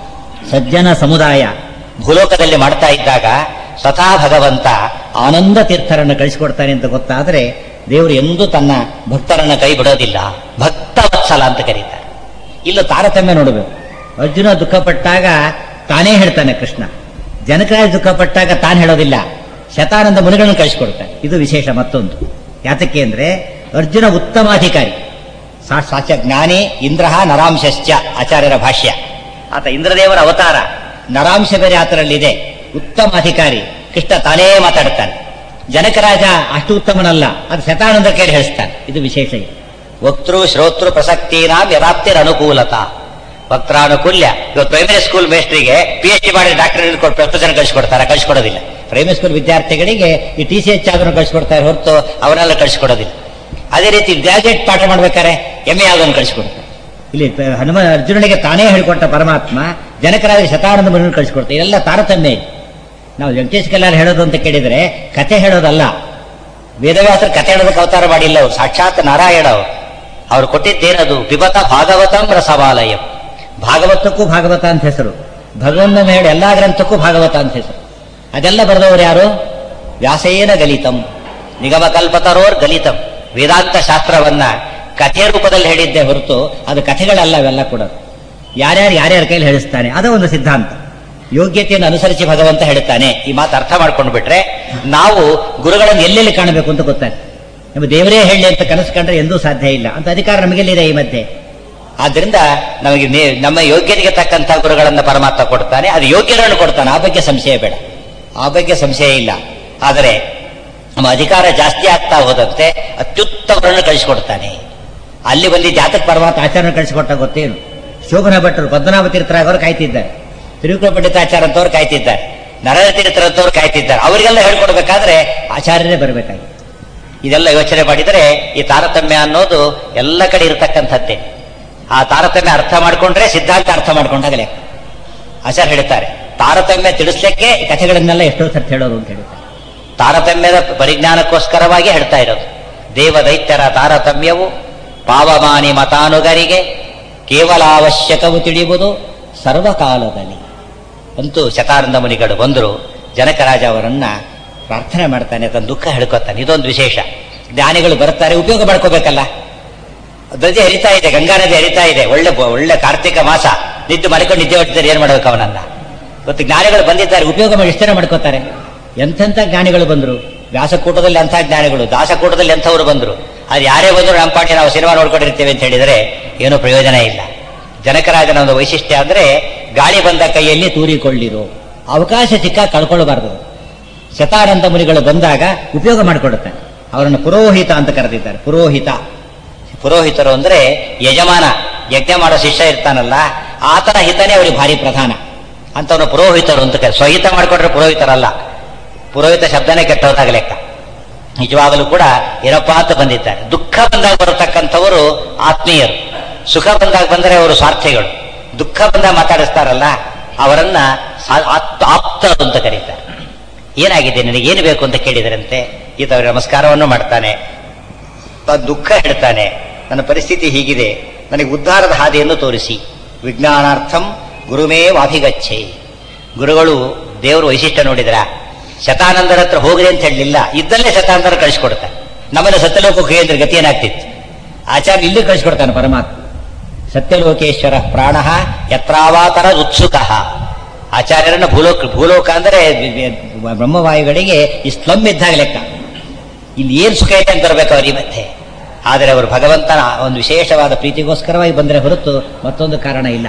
ಸಜ್ಜನ ಸಮುದಾಯ ಭೂಲೋಕದಲ್ಲಿ ಮಾಡ್ತಾ ಇದ್ದಾಗ ಸ್ವತಃ ಭಗವಂತ ಆನಂದ ತೀರ್ಥರನ್ನು ಕಳಿಸಿಕೊಡ್ತಾನೆ ಅಂತ ಗೊತ್ತಾದರೆ ದೇವರು ಎಂದೂ ತನ್ನ ಭಕ್ತರನ್ನ ಕೈ ಬಿಡೋದಿಲ್ಲ ಭಕ್ತ ವತ್ಸಲ ಅಂತ ಕರೀತಾರೆ ಇಲ್ಲೂ ತಾರತಮ್ಯ ನೋಡಬೇಕು ಅರ್ಜುನ ದುಃಖಪಟ್ಟಾಗ ತಾನೇ ಹೇಳ್ತಾನೆ ಕೃಷ್ಣ ಜನಕರಾಜ ದುಃಖಪಟ್ಟಾಗ ತಾನು ಹೇಳೋದಿಲ್ಲ ಶತಾನಂದ ಮುನಿಗಳನ್ನು ಕಳಿಸಿಕೊಡ್ತಾನೆ ಇದು ವಿಶೇಷ ಮತ್ತೊಂದು ಯಾತಕ್ಕೆ ಅಂದ್ರೆ ಅರ್ಜುನ ಉತ್ತಮಾಧಿಕಾರಿ ಸಾ- ಸಾಚ ಜ್ಞಾನಿ ಇಂದ್ರ ನರಾಂಶಶ್ಚ ಆಚಾರ್ಯರ ಭಾಷ್ಯ ಆತ ಇಂದ್ರದೇವರ ಅವತಾರ ನರಾಂಶ ಬೇರೆ ಆತರಲ್ಲಿದೆ ಉತ್ತಮ ಅಧಿಕಾರಿ ಕೃಷ್ಣ ತಾನೇ ಮಾತಾಡ್ತಾನೆ ಜನಕರಾಜ ಅಷ್ಟು ಉತ್ತಮನಲ್ಲ ಅದು ಶತಾನಂದ ಕೇಳಿ ಹೇಳಿಸ್ತಾನೆ ಇದು ವಿಶೇಷ ಇದೆ ವಕ್ತೃ ಶ್ರೋತೃ ಪ್ರಸಕ್ತಿನಾಂ ಯಥಾಪ್ತಿರ ಅನುಕೂಲತಾ ವಕ್ತಾನುಕೂಲ್ಯ ಇವತ್ತು ಪ್ರೈಮರಿ ಸ್ಕೂಲ್ ಮೇಸ್ಟ್ರಿಗೆ ಪಿ ಎಚ್ ಡಿ ಮಾಡಿ ಡಾಕ್ಟರ್ ಕೊಟ್ಟು ಪ್ರೊಫೆಸರ್ ಕಳಿಸ್ಕೊಡ್ತಾರೆ ಕಳಿಸ್ಕೊಡೋದಿಲ್ಲ ಪ್ರೈಮರಿ ಸ್ಕೂಲ್ ವಿದ್ಯಾರ್ಥಿಗಳಿಗೆ ಈ ಟಿ ಸಿ ಎಚ್ ಆದನ್ನು ಕಳಿಸ್ಕೊಡ್ತಾರೆ ಹೊರತು ಅವನ್ನೆಲ್ಲ ಕಳಿಸ್ಕೊಡೋದಿಲ್ಲ ಅದೇ ರೀತಿ ಗ್ರಾಜುಯೇಟ್ ಪಾಠ ಮಾಡ್ಬೇಕಾರೆ ಎಂ ಎ ಆದನ್ನು ಕಳಿಸ್ಕೊಡ್ತಾರೆ ಇಲ್ಲಿ ಪ- ಹನುಮ ಅರ್ಜುನನಿಗೆ ತಾನೇ ಹೇಳಿಕೊಟ್ಟ ಪರಮಾತ್ಮ ಜನಕರಾದ ಶತಾನಂದ ಮುನಿಯನ್ನು ಕಳಿಸ್ಕೊಡ್ತಾರೆ ಇದೆಲ್ಲ ತಾರತಮ್ಯ ಇದೆ. ನಾವು ವೆಂಕಟೇಶ್ ಕಲ್ಯಾಣ ಹೇಳೋದು ಅಂತ ಕೇಳಿದ್ರೆ ಕತೆ ಹೇಳೋದಲ್ಲ ವೇದವ್ಯಾಸರು ಕತೆ ಹೇಳೋದಕ್ಕೆ ಅವತಾರ ಮಾಡಿಲ್ಲ ಅವರು ಸಾಕ್ಷಾತ್ ನಾರಾಯಣ ಅವರು ಅವ್ರು ಕೊಟ್ಟಿದ್ದೇನದು ಪಿಬತ ಭಾಗವತಂ ರಸವಾಲಯಂ ಭಾಗವತಕ್ಕೂ ಭಾಗವತ ಅಂತ ಹೆಸರು ಭಗವಂತನ ಹೇಳಿ ಎಲ್ಲಾ ಗ್ರಂಥಕ್ಕೂ ಭಾಗವತ ಅಂತ ಹೆಸರು ಅದೆಲ್ಲ ಬರೆದವರು ಯಾರು ವ್ಯಾಸೇನ ಗಲಿತಂ ನಿಗಮ ಕಲ್ಪತರೋರ್ ಗಲಿತಂ ವೇದಾಂತ ಶಾಸ್ತ್ರವನ್ನ ಕಥೆ ರೂಪದಲ್ಲಿ ಹೇಳಿದ್ದೆ ಹೊರತು ಅದು ಕಥೆಗಳಲ್ಲ ಅವೆಲ್ಲ ಕೂಡ ಯಾರ್ಯಾರು ಯಾರ್ಯಾರ ಕೈಲಿ ಹೇಳಿಸ್ತಾನೆ ಅದು ಒಂದು ಸಿದ್ಧಾಂತ ಯೋಗ್ಯತೆಯನ್ನು ಅನುಸರಿಸಿ ಭಗವಂತ ಹೇಳ್ತಾನೆ ಈ ಮಾತು ಅರ್ಥ ಮಾಡ್ಕೊಂಡು ಬಿಟ್ರೆ ನಾವು ಗುರುಗಳನ್ನು ಎಲ್ಲೆಲ್ಲಿ ಕಾಣಬೇಕು ಅಂತ ಗೊತ್ತಾಗ್ತದೆ ನಮ್ಮ ದೇವರೇ ಹೇಳಿ ಅಂತ ಕನಸು ಕಂಡ್ರೆ ಎಂದೂ ಸಾಧ್ಯ ಇಲ್ಲ ಅಂತ ಅಧಿಕಾರ ನಮಗೆಲ್ಲಿದೆ ಈ ಮಧ್ಯೆ ಆದ್ರಿಂದ ನಮಗೆ ನೇ- ನಮ್ಮ ಯೋಗ್ಯತೆಗೆ ತಕ್ಕಂಥ ಗುರುಗಳನ್ನ ಪರಮಾತ್ಮ ಕೊಡ್ತಾನೆ ಅದು ಯೋಗ್ಯರನ್ನು ಕೊಡ್ತಾನೆ ಆ ಬಗ್ಗೆ ಸಂಶಯ ಬೇಡ ಆ ಬಗ್ಗೆ ಸಂಶಯ ಇಲ್ಲ ಆದರೆ ನಮ್ಮ ಅಧಿಕಾರ ಜಾಸ್ತಿ ಆಗ್ತಾ ಹೋದಂತೆ ಅತ್ಯುತ್ತಮರನ್ನು ಕಳಿಸಿಕೊಡ್ತಾನೆ ಅಲ್ಲಿ ಬಂದು ಜಾತಕ ಪರಮಾತ್ಮ ಆಚಾರ್ಯ ಕಳಿಸಿಕೊಟ್ಟ ಗೊತ್ತೇನು ಶೋಭನ ಭಟ್ರು ಪದ್ಮನಾಭ ತೀರ್ಥರಾಗವರು ಕಾಯ್ತಿದ್ದಾರೆ ತಿರುಕುಳ ಪಂಡಿತಾಚಾರ್ಯ ಅಂತವ್ರು ಕಾಯ್ತಿದ್ದಾರೆ ನರಳ ತೀರ್ಥರಂತವ್ರು ಕಾಯ್ತಿದ್ದಾರೆ ಅವರಿಗೆಲ್ಲ ಹೇಳ್ಕೊಡ್ಬೇಕಾದ್ರೆ ಆಚಾರ್ಯರೇ ಬರಬೇಕಾಗಿ ಇದೆಲ್ಲ ಯೋಚನೆ ಮಾಡಿದರೆ ಈ ತಾರತಮ್ಯ ಅನ್ನೋದು ಎಲ್ಲ ಕಡೆ ಇರತಕ್ಕಂಥದ್ದೇ ಆ ತಾರತಮ್ಯ ಅರ್ಥ ಮಾಡ್ಕೊಂಡ್ರೆ ಸಿದ್ಧಾಂತ ಅರ್ಥ ಮಾಡ್ಕೊಂಡಾಗ ಲೆಕ್ಕ ಆಚಾರ್ಯ ಹೇಳ್ತಾರೆ ತಾರತಮ್ಯ ತಿಳಿಸ್ಲಿಕ್ಕೆ ಈ ಕಥೆಗಳನ್ನೆಲ್ಲ ಎಷ್ಟೋ ಸರ್ತಿ ಹೇಳೋದು ಅಂತ ಹೇಳ್ತಾರೆ ತಾರತಮ್ಯದ ಪರಿಜ್ಞಾನಕ್ಕೋಸ್ಕರವಾಗಿ ಹೇಳ್ತಾ ಇರೋದು ದೇವ ದೈತ್ಯರ ತಾರತಮ್ಯವು ಪಾವಮಾನಿ ಮತಾನುಗರಿಗೆ ಕೇವಲ ಅವಶ್ಯಕವು ತಿಳಿಯುವುದು ಸರ್ವಕಾಲದಲ್ಲಿ ಅಂತೂ ಶತಾನಂದ ಮುನಿಗಳು ಬಂದರು ಜನಕರಾಜ ಅವರನ್ನ ಪ್ರಾರ್ಥನೆ ಮಾಡ್ತಾನೆ ತನ್ನ ದುಃಖ ಹೇಳ್ಕೊತಾನೆ ಇದೊಂದು ವಿಶೇಷ ಜ್ಞಾನಿಗಳು ಬರ್ತಾರೆ ಉಪಯೋಗ ಮಾಡ್ಕೋಬೇಕಲ್ಲ ನದಿ ಹರಿತಾ ಇದೆ ಗಂಗಾ ನದಿ ಹರಿತಾ ಇದೆ ಒಳ್ಳೆ ಒಳ್ಳೆ ಕಾರ್ತಿಕ ಮಾಸ ನಿದ್ದು ಮಲ್ಕೊಂಡು ನಿದ್ದೆ ಹೊಟ್ಟಿದ್ದಾರೆ ಏನ್ ಮಾಡ್ಬೇಕು ಅವನನ್ನ ಇವತ್ತು ಜ್ಞಾನಿಗಳು ಬಂದಿದ್ದಾರೆ ಉಪಯೋಗ ಮಾಡಿ ಇಷ್ಟೇ ಮಾಡ್ಕೋತಾರೆ ಎಂತೆಂಥ ಜ್ಞಾನಿಗಳು ಬಂದರು ವ್ಯಾಸಕೂಟದಲ್ಲಿ ಅಂಥ ಜ್ಞಾನಿಗಳು ದಾಸಕೂಟದಲ್ಲಿ ಎಂಥವ್ರು ಬಂದರು ಅದು ಯಾರೇ ಬಂದ್ರು ನಮ್ಮ ಪಾಟಿ ನಾವು ಸಿನಿಮಾ ನೋಡ್ಕೊಂಡಿರ್ತೇವೆ ಅಂತ ಹೇಳಿದರೆ ಏನೂ ಪ್ರಯೋಜನ ಇಲ್ಲ ಜನಕರಾಜನ ಒಂದು ವೈಶಿಷ್ಟ್ಯ ಅಂದ್ರೆ ಗಾಳಿ ಬಂದ ಕೈಯಲ್ಲಿ ತೂರಿಕೊಳ್ಳಿರು ಅವಕಾಶ ಸಿಕ್ಕ ಕಳ್ಕೊಳ್ಬಾರ್ದು ಶತಾನಂದ ಮುನಿಗಳು ಬಂದಾಗ ಉಪಯೋಗ ಮಾಡಿಕೊಡುತ್ತಾನೆ ಅವರನ್ನು ಪುರೋಹಿತ ಅಂತ ಕರೆದಿದ್ದಾರೆ ಪುರೋಹಿತ ಪುರೋಹಿತರು ಅಂದ್ರೆ ಯಜಮಾನ ಯಜ್ಞ ಮಾಡೋ ಶಿಷ್ಯ ಇರ್ತಾನಲ್ಲ ಆತನ ಹಿತನೇ ಅವರಿಗೆ ಭಾರಿ ಪ್ರಧಾನ ಅಂತವನು ಪುರೋಹಿತರು ಅಂತ ಕರೆ ಸ್ವಹಿತ ಮಾಡಿಕೊಂಡ್ರೆ ಪುರೋಹಿತರಲ್ಲ ಪುರೋಹಿತ ಶಬ್ದನೇ ಕೆಟ್ಟೋದಾಗ ಲೆಕ್ಕ ನಿಜವಾಗಲೂ ಕೂಡ ಏನಪ್ಪ ಅಂತ ಬಂದಿದ್ದಾರೆ ದುಃಖ ಬಂದಾಗ ಬರತಕ್ಕಂಥವರು ಆತ್ಮೀಯರು ಸುಖ ಬಂದಾಗ ಬಂದರೆ ಅವರು ಸ್ವಾರ್ಥಿಗಳು ದುಃಖ ಬಂದಾಗ ಮಾತಾಡಿಸ್ತಾರಲ್ಲ ಅವರನ್ನ ಸಾ- ಆಪ್- ಆಪ್ತರು ಅಂತ ಕರೀತಾರೆ ಏನಾಗಿದೆ ನನಗೆ ಏನು ಬೇಕು ಅಂತ ಕೇಳಿದರಂತೆ ಈತ ಅವರಿಗೆ ನಮಸ್ಕಾರವನ್ನು ಮಾಡ್ತಾನೆ ತನ್ನ ದುಃಖ ಹೇಳ್ತಾನೆ ನನ್ನ ಪರಿಸ್ಥಿತಿ ಹೀಗಿದೆ ನನಗೆ ಉದ್ಧಾರದ ಹಾದಿಯನ್ನು ತೋರಿಸಿ ವಿಜ್ಞಾನಾರ್ಥಂ ಗುರುಮೇವ ಅಭಿಗಚ್ಚೆ ಗುರುಗಳು ದೇವರು ವೈಶಿಷ್ಟ್ಯ ನೋಡಿದ್ರ ಶತಾನಂದರ ಹತ್ರ ಹೋಗ್ರಿ ಅಂತ ಹೇಳಲಿಲ್ಲ ಇದ್ದಲ್ಲೇ ಶತಾನಂದರ ಕಳಿಸ್ಕೊಡ್ತಾನೆ ನಮ್ಮನ್ನ ಸತ್ಯಲೋಕಕ್ಕೆ ಅಂದ್ರೆ ಗತಿ ಏನಾಗ್ತಿತ್ತು ಆಚಾರ್ಯ ಇಲ್ಲಿ ಕಳಿಸ್ಕೊಡ್ತಾನೆ ಪರಮಾತ್ಮ ಸತ್ಯಲೋಕೇಶ್ವರ ಪ್ರಾಣ ಯತ್ರಾವಾತರ ಉತ್ಸುಕ ಆಚಾರ್ಯರನ್ನ ಭೂಲೋಕ ಭೂಲೋಕ ಅಂದರೆ ಬ್ರಹ್ಮವಾಯುಗಳಿಗೆ ಈ ಸ್ಲಮ್ ಇದ್ದಾಗ ಲೆಕ್ಕ ಇಲ್ಲಿ ಏನು ಸುಖ ಐತೆ ಅಂತ ಬರಬೇಕು ಅವರಿಗೆ ಮತ್ತೆ ಆದರೆ ಅವರು ಭಗವಂತನ ಒಂದು ವಿಶೇಷವಾದ ಪ್ರೀತಿಗೋಸ್ಕರವಾಗಿ ಬಂದರೆ ಹೊರತು ಮತ್ತೊಂದು ಕಾರಣ ಇಲ್ಲ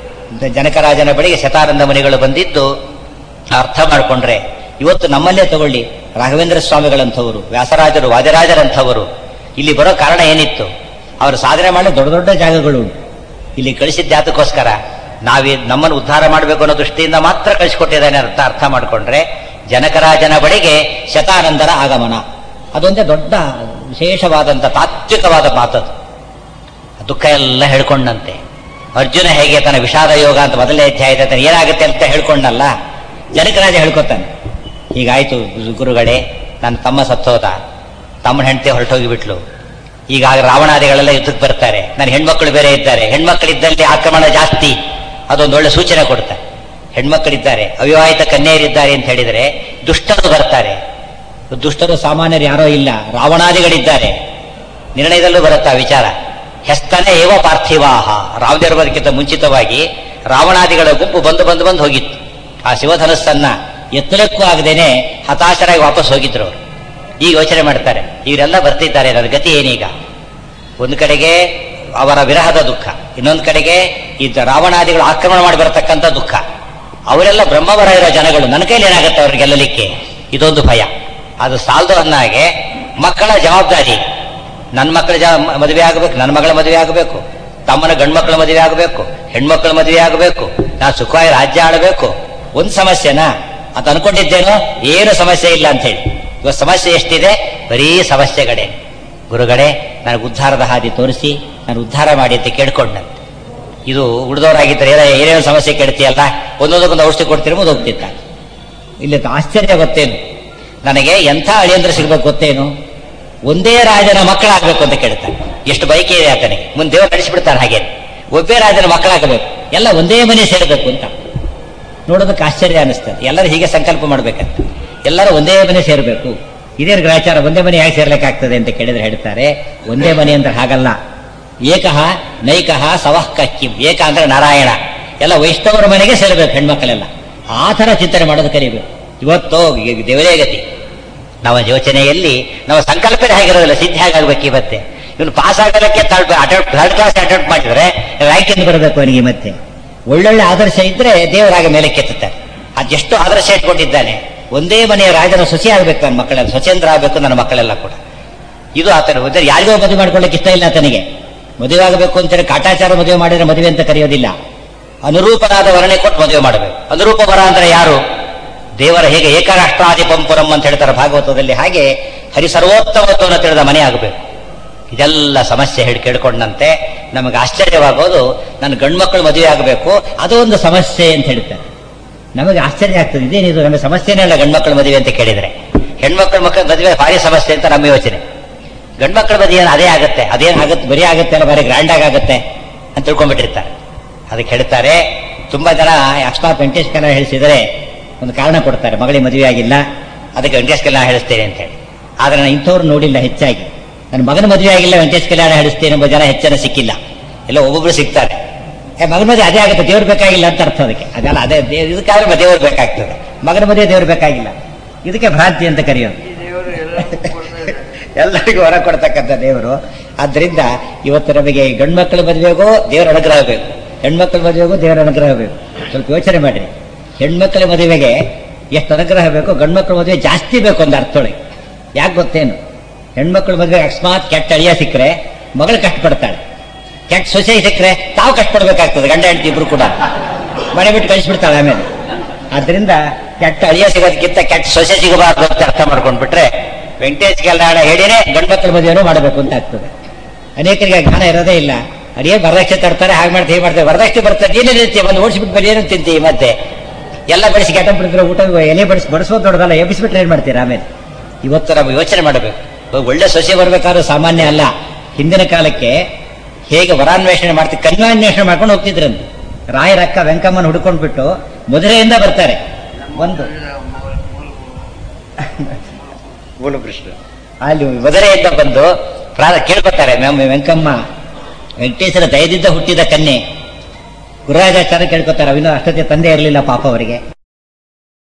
ಜನಕರಾಜನ ಬಳಿಗೆ ಶತಾನಂದ ಮುನಿಗಳು ಬಂದಿದ್ದು ಅರ್ಥ ಮಾಡಿಕೊಂಡ್ರೆ ಇವತ್ತು ನಮ್ಮಲ್ಲೇ ತಗೊಳ್ಳಿ ರಾಘವೇಂದ್ರ ಸ್ವಾಮಿಗಳಂಥವರು ವ್ಯಾಸರಾಜರು ವಾದಿರಾಜರಂಥವರು ಇಲ್ಲಿ ಬರೋ ಕಾರಣ ಏನಿತ್ತು ಅವರು ಸಾಧನೆ ಮಾಡಿ ದೊಡ್ಡ ದೊಡ್ಡ ಜಾಗಗಳು ಉಂಟು ಇಲ್ಲಿ ಕಳಿಸಿದ್ದ ಯಾತಕ್ಕೋಸ್ಕರ ನಾವೇ ನಮ್ಮನ್ನು ಉದ್ಧಾರ ಮಾಡಬೇಕು ಅನ್ನೋ ದೃಷ್ಟಿಯಿಂದ ಮಾತ್ರ ಕಳಿಸಿಕೊಟ್ಟಿದ್ದಾನೆ ಅರ್ಥ ಅರ್ಥ ಮಾಡಿಕೊಂಡ್ರೆ ಜನಕರಾಜನ ಬಳಿಗೆ ಶತಾನಂದರ ಆಗಮನ ಅದೊಂದೇ ದೊಡ್ಡ ವಿಶೇಷವಾದಂಥ ತಾತ್ವಿಕವಾದ ಮಾತದು ದುಃಖ ಎಲ್ಲ ಹೇಳ್ಕೊಂಡಂತೆ ಅರ್ಜುನ ಹೇಗೆ ತನ್ನ ವಿಷಾದ ಯೋಗ ಅಂತ ಮೊದಲನೇ ಅಧ್ಯಾಯದ ತನ್ನ ಏನಾಗುತ್ತೆ ಅಂತ ಹೇಳ್ಕೊಂಡಲ್ಲ ಜನಕರಾಜ ಹೇಳ್ಕೊತಾನೆ ಹೀಗಾಯ್ತು ಗುರುಗಳೇ ನನ್ನ ತಮ್ಮ ಸತ್ತೋದ ತಮ್ಮನ ಹೆಂಡತಿ ಹೊರಟೋಗಿಬಿಟ್ಲು ಈಗ ರಾವಣಾದಿಗಳೆಲ್ಲ ಯುದ್ಧಕ್ಕೆ ಬರ್ತಾರೆ ನನ್ನ ಹೆಣ್ಮಕ್ಳು ಬೇರೆ ಇದ್ದಾರೆ ಹೆಣ್ಮಕ್ಳಿದ್ದಲ್ಲಿ ಆಕ್ರಮಣ ಜಾಸ್ತಿ ಅದೊಂದು ಒಳ್ಳೆ ಸೂಚನೆ ಕೊಡ್ತಾರೆ ಹೆಣ್ಮಕ್ಳಿದ್ದಾರೆ ಅವಿವಾಹಿತ ಕನ್ಯೆಯರಿದ್ದಾರೆ ಅಂತ ಹೇಳಿದರೆ ದುಷ್ಟರು ಬರ್ತಾರೆ ದುಷ್ಟರು ಸಾಮಾನ್ಯರು ಯಾರೋ ಇಲ್ಲ ರಾವಣಾದಿಗಳಿದ್ದಾರೆ ನಿರ್ಣಯದಲ್ಲೂ ಬರುತ್ತಾ ವಿಚಾರ ಹೆಸ್ತನೇ ಏವ ಪಾರ್ಥಿವಾಹ ರಾಮದೇವರ ಬದುಕಿಂತ ಮುಂಚಿತವಾಗಿ ರಾವಣಾದಿಗಳ ಗುಂಪು ಬಂದು ಬಂದು ಬಂದು ಹೋಗಿತ್ತು ಆ ಶಿವಧನಸ್ಸನ್ನ ಎತ್ತಲಕ್ಕೂ ಆಗದೇನೆ ಹತಾಶರಾಗಿ ವಾಪಸ್ ಹೋಗಿದ್ರು ಅವರು ಈಗ ಯೋಚನೆ ಮಾಡ್ತಾರೆ ಇವರೆಲ್ಲ ಬರ್ತಿದ್ದಾರೆ ನನ್ನ ಗತಿ ಏನೀಗ ಒಂದು ಕಡೆಗೆ ಅವರ ವಿರಹದ ದುಃಖ ಇನ್ನೊಂದು ಕಡೆಗೆ ಈ ರಾವಣಾದಿಗಳು ಆಕ್ರಮಣ ಮಾಡಿ ಬರತಕ್ಕಂಥ ದುಃಖ ಅವರೆಲ್ಲ ಬ್ರಹ್ಮವರ ಇರೋ ಜನಗಳು ನನ್ನ ಕೈಲಿ ಏನಾಗುತ್ತೆ ಅವ್ರಿಗೆ ಗೆಲ್ಲಲಿಕ್ಕೆ ಇದೊಂದು ಭಯ ಅದು ಸಾಲದು ಅನ್ನಾಗೆ ಮಕ್ಕಳ ಜವಾಬ್ದಾರಿ ನನ್ನ ಮಕ್ಕಳ ಜ ಮದುವೆ ಆಗಬೇಕು ನನ್ನ ಮಗಳ ಮದುವೆ ಆಗಬೇಕು ತಮ್ಮನ ಗಂಡು ಮಕ್ಕಳ ಮದುವೆ ಆಗಬೇಕು ಹೆಣ್ಮಕ್ಳ ಮದುವೆ ಆಗಬೇಕು ನಾನು ಸುಖವಾಗಿ ರಾಜ್ಯ ಆಡಬೇಕು ಒಂದು ಸಮಸ್ಯೆನಾ ಅಂತ ಅನ್ಕೊಂಡಿದ್ದೇನೋ ಏನು ಸಮಸ್ಯೆ ಇಲ್ಲ ಅಂತ ಹೇಳಿ ಇವಾಗ ಸಮಸ್ಯೆ ಎಷ್ಟಿದೆ ಬರೀ ಸಮಸ್ಯೆಗಳೇ ಗುರುಗಳೇ ನನಗೆ ಉದ್ಧಾರದ ಹಾದಿ ತೋರಿಸಿ ನಾನು ಉದ್ಧಾರ ಮಾಡಿ ಅಂತ ಕೇಳ್ಕೊಂಡಂತೆ ಇದು ಉಳಿದವರಾಗಿದ್ದರೆ ಏನೋ ಏನೇನೋ ಸಮಸ್ಯೆ ಕೇಳ್ತೀಯಲ್ಲ ಒಂದೊಂದಕ್ಕೊಂದು ಔಷಧಿ ಕೊಡ್ತೀರ ಮುಂದೆ ಹೋಗ್ತಿತ್ತ ಇಲ್ಲಿ ಆಶ್ಚರ್ಯ ಗೊತ್ತೇನು ನನಗೆ ಎಂಥ ಅಳಿಯಂದ್ರ ಸಿಗ್ಬೇಕು ಗೊತ್ತೇನು ಒಂದೇ ರಾಜನ ಮಕ್ಕಳಾಗಬೇಕು ಅಂತ ಕೇಳ್ತಾನೆ ಎಷ್ಟು ಬೈಕೆ ಇದೆ ಆತನಿಗೆ ಮುಂದೆ ದೇವರು ನಡೆಸಿಬಿಡ್ತಾನೆ ಹಾಗೆ ಒಬ್ಬೇ ರಾಜನ ಮಕ್ಕಳಾಗಬೇಕು ಎಲ್ಲ ಒಂದೇ ಮನೆ ಸೇರಬೇಕು ಅಂತ ನೋಡೋದಕ್ಕೆ ಆಶ್ಚರ್ಯ ಅನಿಸ್ತದೆ ಎಲ್ಲರೂ ಹೀಗೆ ಸಂಕಲ್ಪ ಮಾಡ್ಬೇಕಂತ ಎಲ್ಲರೂ ಒಂದೇ ಮನೆ ಸೇರಬೇಕು ಇದೇ ಗ್ರಹಚಾರ ಒಂದೇ ಮನೆ ಹೇಗೆ ಸೇರ್ಲಿಕ್ಕಾಗ್ತದೆ ಅಂತ ಕೇಳಿದ್ರೆ ಹೇಳ್ತಾರೆ ಒಂದೇ ಮನೆ ಅಂದ್ರೆ ಹಾಗಲ್ಲ ಏಕಃ ನೈಕಃ ಸವಃ ಕಕ್ಕಿಂ ಏಕ ಅಂದ್ರೆ ನಾರಾಯಣ ಎಲ್ಲ ವೈಷ್ಣವರ ಮನೆಗೆ ಸೇರಬೇಕು ಹೆಣ್ಮಕ್ಕಳೆಲ್ಲ ಆ ಥರ ಚಿಂತನೆ ಮಾಡೋದು ಕರಿಬೇಕು ಇವತ್ತು ದೇವರೇ ಗತಿ ನಮ್ಮ ಯೋಚನೆಯಲ್ಲಿ ನಮ್ಮ ಸಂಕಲ್ಪನೆ ಹೇಗಿರೋದಿಲ್ಲ ಸಿದ್ಧಿ ಹೇಗಾಗಬೇಕು ಇವತ್ತೆ ಇವನು ಪಾಸ್ ಆಗೋದಕ್ಕೆ ಥರ್ಡ್ ಥರ್ಡ್ ಕ್ಲಾಸ್ ಅಟೆಂಪ್ಟ್ ಮಾಡಿದ್ರೆ ರ್ಯಾಂಕ್ ಎಂದು ಬರಬೇಕು ಅವನಿಗೆ ಮತ್ತೆ ಒಳ್ಳೊಳ್ಳೆ ಆದರ್ಶ ಇದ್ರೆ ದೇವರಾಗ ಮೇಲೆ ಕೆತ್ತುತ್ತಾರೆ ಅದೆಷ್ಟು ಆದರ್ಶ ಇಟ್ಕೊಂಡಿದ್ದಾನೆ ಒಂದೇ ಮನೆಯ ರಾಜನ ಸೊಸೆ ಆಗ್ಬೇಕು ನನ್ನ ಮಕ್ಕಳೆಲ್ಲ ಸ್ವಚಂದ್ರ ಆಗಬೇಕು ನನ್ನ ಮಕ್ಕಳೆಲ್ಲ ಕೂಡ ಇದು ಆತನ ಉದ್ದೇಶ ಯಾರಿಗೋ ಮದುವೆ ಮಾಡ್ಕೊಳ್ಳಕ್ಕೆ ಇಷ್ಟ ಇಲ್ಲ ಆತನಿಗೆ ಮದುವೆ ಆಗಬೇಕು ಅಂತೇಳಿ ಕಾಟಾಚಾರ ಮದುವೆ ಮಾಡಿದ್ರೆ ಮದುವೆ ಅಂತ ಕರೆಯೋದಿಲ್ಲ ಅನುರೂಪನಾದ ವರ್ಣೆ ಕೊಟ್ಟು ಮದುವೆ ಮಾಡಬೇಕು ಅನುರೂಪ ವರ ಅಂದ್ರೆ ಯಾರು ದೇವರ ಹೇಗೆ ಏಕರಾಷ್ಟ್ರಾದಿ ಪಂಪುರಂ ಅಂತ ಹೇಳ್ತಾರೆ ಭಾಗವತದಲ್ಲಿ ಹಾಗೆ ಹರಿಸರ್ವೋತ್ತಮತ್ವವನ್ನು ತಿಳಿದ ಮನೆ ಆಗಬೇಕು ಇದೆಲ್ಲ ಸಮಸ್ಯೆ ಹೇಳಿ ಕೇಳ್ಕೊಂಡಂತೆ ನಮಗೆ ಆಶ್ಚರ್ಯವಾಗೋದು ನನ್ನ ಗಂಡ್ಮಕ್ಳು ಮದುವೆ ಆಗಬೇಕು ಅದು ಒಂದು ಸಮಸ್ಯೆ ಅಂತ ಹೇಳ್ತಾರೆ ನಮಗೆ ಆಶ್ಚರ್ಯ ಆಗ್ತದೆ ಇದೇನಿದು ನಮಗೆ ಸಮಸ್ಯೆನೇ ಇಲ್ಲ ಗಂಡ್ಮಕ್ಳ ಮದುವೆ ಅಂತ ಕೇಳಿದ್ರೆ ಹೆಣ್ಮಕ್ಳ ಮಕ್ಕಳ ಮದುವೆ ಭಾರಿ ಸಮಸ್ಯೆ ಅಂತ ನಮ್ಮ ಯೋಚನೆ ಗಂಡ್ಮಕ್ಳ ಮದುವೆ ಅದೇ ಆಗುತ್ತೆ ಅದೇನ್ ಆಗುತ್ತೆ ಬರೀ ಆಗುತ್ತೆ ಅಲ್ಲ ಭಾರಿ ಗ್ರ್ಯಾಂಡ್ ಆಗುತ್ತೆ ಅಂತ ತಿಳ್ಕೊಂಡ್ಬಿಟ್ಟಿರ್ತಾರೆ ಅದಕ್ಕೆ ಹೇಳ್ತಾರೆ ತುಂಬಾ ಜನ ಅಕಸ್ಮಾತ್ ವೆಂಕಟೇಶ್ ಕಲ್ಯಾಣ ಹೇಳಿಸಿದರೆ ಒಂದು ಕಾರಣ ಕೊಡ್ತಾರೆ ಮಗಳಿಗೆ ಮದುವೆ ಆಗಿಲ್ಲ ಅದಕ್ಕೆ ವೆಂಕಟೇಶ್ ಕಲ್ಯಾಣ ಹೇಳಿಸ್ತೇನೆ ಅಂತ ಹೇಳಿ ಆದ್ರೆ ನಾನು ಇಂಥವ್ರು ನೋಡಿಲ್ಲ ಹೆಚ್ಚಾಗಿ ನನ್ನ ಮಗನ ಮದುವೆ ಆಗಿಲ್ಲ ವೆಂಕಟೇಶ್ ಕಲ್ಯಾಣ ಹೇಳಿಸ್ತೇನೆ ಎಂಬ ಜನ ಹೆಚ್ಚನ ಸಿಕ್ಕಿಲ್ಲ ಎಲ್ಲ ಒಬ್ಬೊಬ್ರು ಸಿಗ್ತಾರೆ ಏ ಮಗನ ಮದುವೆ ಅದೇ ಆಗುತ್ತೆ ದೇವ್ರು ಬೇಕಾಗಿಲ್ಲ ಅಂತ ಅರ್ಥ ಅದಕ್ಕೆ ಅದೆಲ್ಲ ಅದೇ ದೇ- ಇದಕ್ಕಾದ್ರೆ ದೇವ್ರು ಬೇಕಾಗ್ತದೆ ಮಗನ ಮದುವೆ ದೇವ್ರು ಬೇಕಾಗಿಲ್ಲ ಇದಕ್ಕೆ ಭ್ರಾಂತಿ ಅಂತ ಕರೆಯೋದು ಎಲ್ಲರಿಗೂ ಹೊರ ಕೊಡ್ತಕ್ಕಂಥ ದೇವರು ಆದ್ರಿಂದ ಇವತ್ತು ನಮಗೆ ಗಂಡ್ಮಕ್ಳ ಮದುವೆಗೂ ದೇವರ ಅನುಗ್ರಹ ಬೇಕು ಹೆಣ್ಮಕ್ಳ ಮದುವೆಗೂ ದೇವರ ಅನುಗ್ರಹ ಬೇಕು ಸ್ವಲ್ಪ ಯೋಚನೆ ಮಾಡಿರಿ ಹೆಣ್ಮಕ್ಳ ಮದುವೆಗೆ ಎಷ್ಟು ಅನುಗ್ರಹ ಬೇಕು ಗಂಡ್ಮಕ್ಳ ಮದುವೆ ಜಾಸ್ತಿ ಬೇಕು ಒಂದು ಅರ್ಥೊಳಗೆ ಯಾಕೆ ಗೊತ್ತೇನು ಹೆಣ್ಮಕ್ಳ ಮದುವೆ ಅಕಸ್ಮಾತ್ ಕೆಟ್ಟ ಅಳಿಯ ಸಿಕ್ಕರೆ ಮಗಳು ಕಷ್ಟಪಡ್ತಾಳೆ ಕೆಟ್ಟ ಸೊಸೆ ಸಿಕ್ಕರೆ ತಾವು ಕಷ್ಟಪಡ್ಬೇಕಾಗ್ತದೆ ಗಂಡ ಹೆಂಡತಿ ಇಬ್ರು ಕೂಡ ಮನೆ ಬಿಟ್ಟು ಕಳಿಸ್ಬಿಡ್ತಾಳೆ ಆಮೇಲೆ ಆದ್ರಿಂದ ಕೆಟ್ಟ ಅಳಿಯ ಸಿಗೋದಕ್ಕಿಂತ ಕೆಟ್ಟ ಸೊಸೆ ಸಿಗಬಾರ್ದು ಅಂತ ಅರ್ಥ ಮಾಡ್ಕೊಂಡ್ಬಿಟ್ರೆ ವೆಂಕಟೇಶ್ ಕಲ್ಯಾಣ ಹೇಳಿನೇ ಗಂಡ್ಮಕ್ಳ ಮದುವೆನೂ ಮಾಡಬೇಕು ಅಂತ ಆಗ್ತದೆ ಅನೇಕರಿಗೆ ಆ ಜ್ಞಾನ ಇರೋದೇ ಇಲ್ಲ ಅದೇ ವರದಕ್ಷಿಣೆ ತರ್ತಾರೆ ಹಾಗೆ ಮಾಡ್ತಾರೆ ಹೀಗೆ ಮಾಡ್ತಾರೆ ವರದಕ್ಷಿಣೆ ಬರ್ತಾರೆ ಏನೇ ರೀತಿ ಒಂದು ಓಡಿಸ್ಬಿಟ್ಟು ಬರೀ ಏನು ತಿಂತೀವಿ ಮತ್ತೆ ಎಲ್ಲ ಬೆಳೆಸಿ ಕೆಟ್ಟ ಬಿಡಿದ್ರೆ ಊಟ ಎಲೆ ಬಡಿಸಿ ಬಡಿಸೋದು ದೊಡ್ಡದಲ್ಲ ಎಬ್ಬಿಸ್ಬಿಟ್ರೆ ಏನ್ ಮಾಡ್ತೀರಾ ಆಮೇಲೆ ಇವತ್ತು ನಾವು ಯೋಚನೆ ಮಾಡಬೇಕು ಒಬ್ಬ ಒಳ್ಳೆ ಸೊಸೆ ಬರ್ಬೇಕಾದ್ರೂ ಸಾಮಾನ್ಯ ಅಲ್ಲ ಹಿಂದಿನ ಕಾಲಕ್ಕೆ ಹೇಗೆ ವರಾನ್ವೇಷಣೆ ಮಾಡ್ತೀವಿ ಕನ್ಯಾನ್ವೇಷಣೆ ಮಾಡ್ಕೊಂಡು ಹೋಗ್ತಿದ್ರಂತೆ ರಾಯರಕ್ಕ ವೆಂಕಮ್ಮನ ಹುಡ್ಕೊಂಡ್ಬಿಟ್ಟು ಮಧುರೆಯಿಂದ ಬರ್ತಾರೆ ಒಂದು ಮೂಲಕೃಷ್ಣ ಅಲ್ಲಿ ಮಧುರೆಯಿಂದ ಬಂದು ಪ್ರಾರ ಕೇಳ್ಕೊತಾರೆ ಮ್ಯಾಮ್ ವೆಂಕಮ್ಮ ವೆಂಕಟೇಶ್ವರ ದಯದಿಂದ ಹುಟ್ಟಿದ ಕನ್ಯೆ ಗುರುರಾಜಾಚಾರ್ಯ ಕೇಳ್ಕೊತಾರೆ ಅವಿನ್ನೂ ಅಷ್ಟೊತ್ತಿಗೆ ತಂದೆ ಇರಲಿಲ್ಲ ಪಾಪ ಅವರಿಗೆ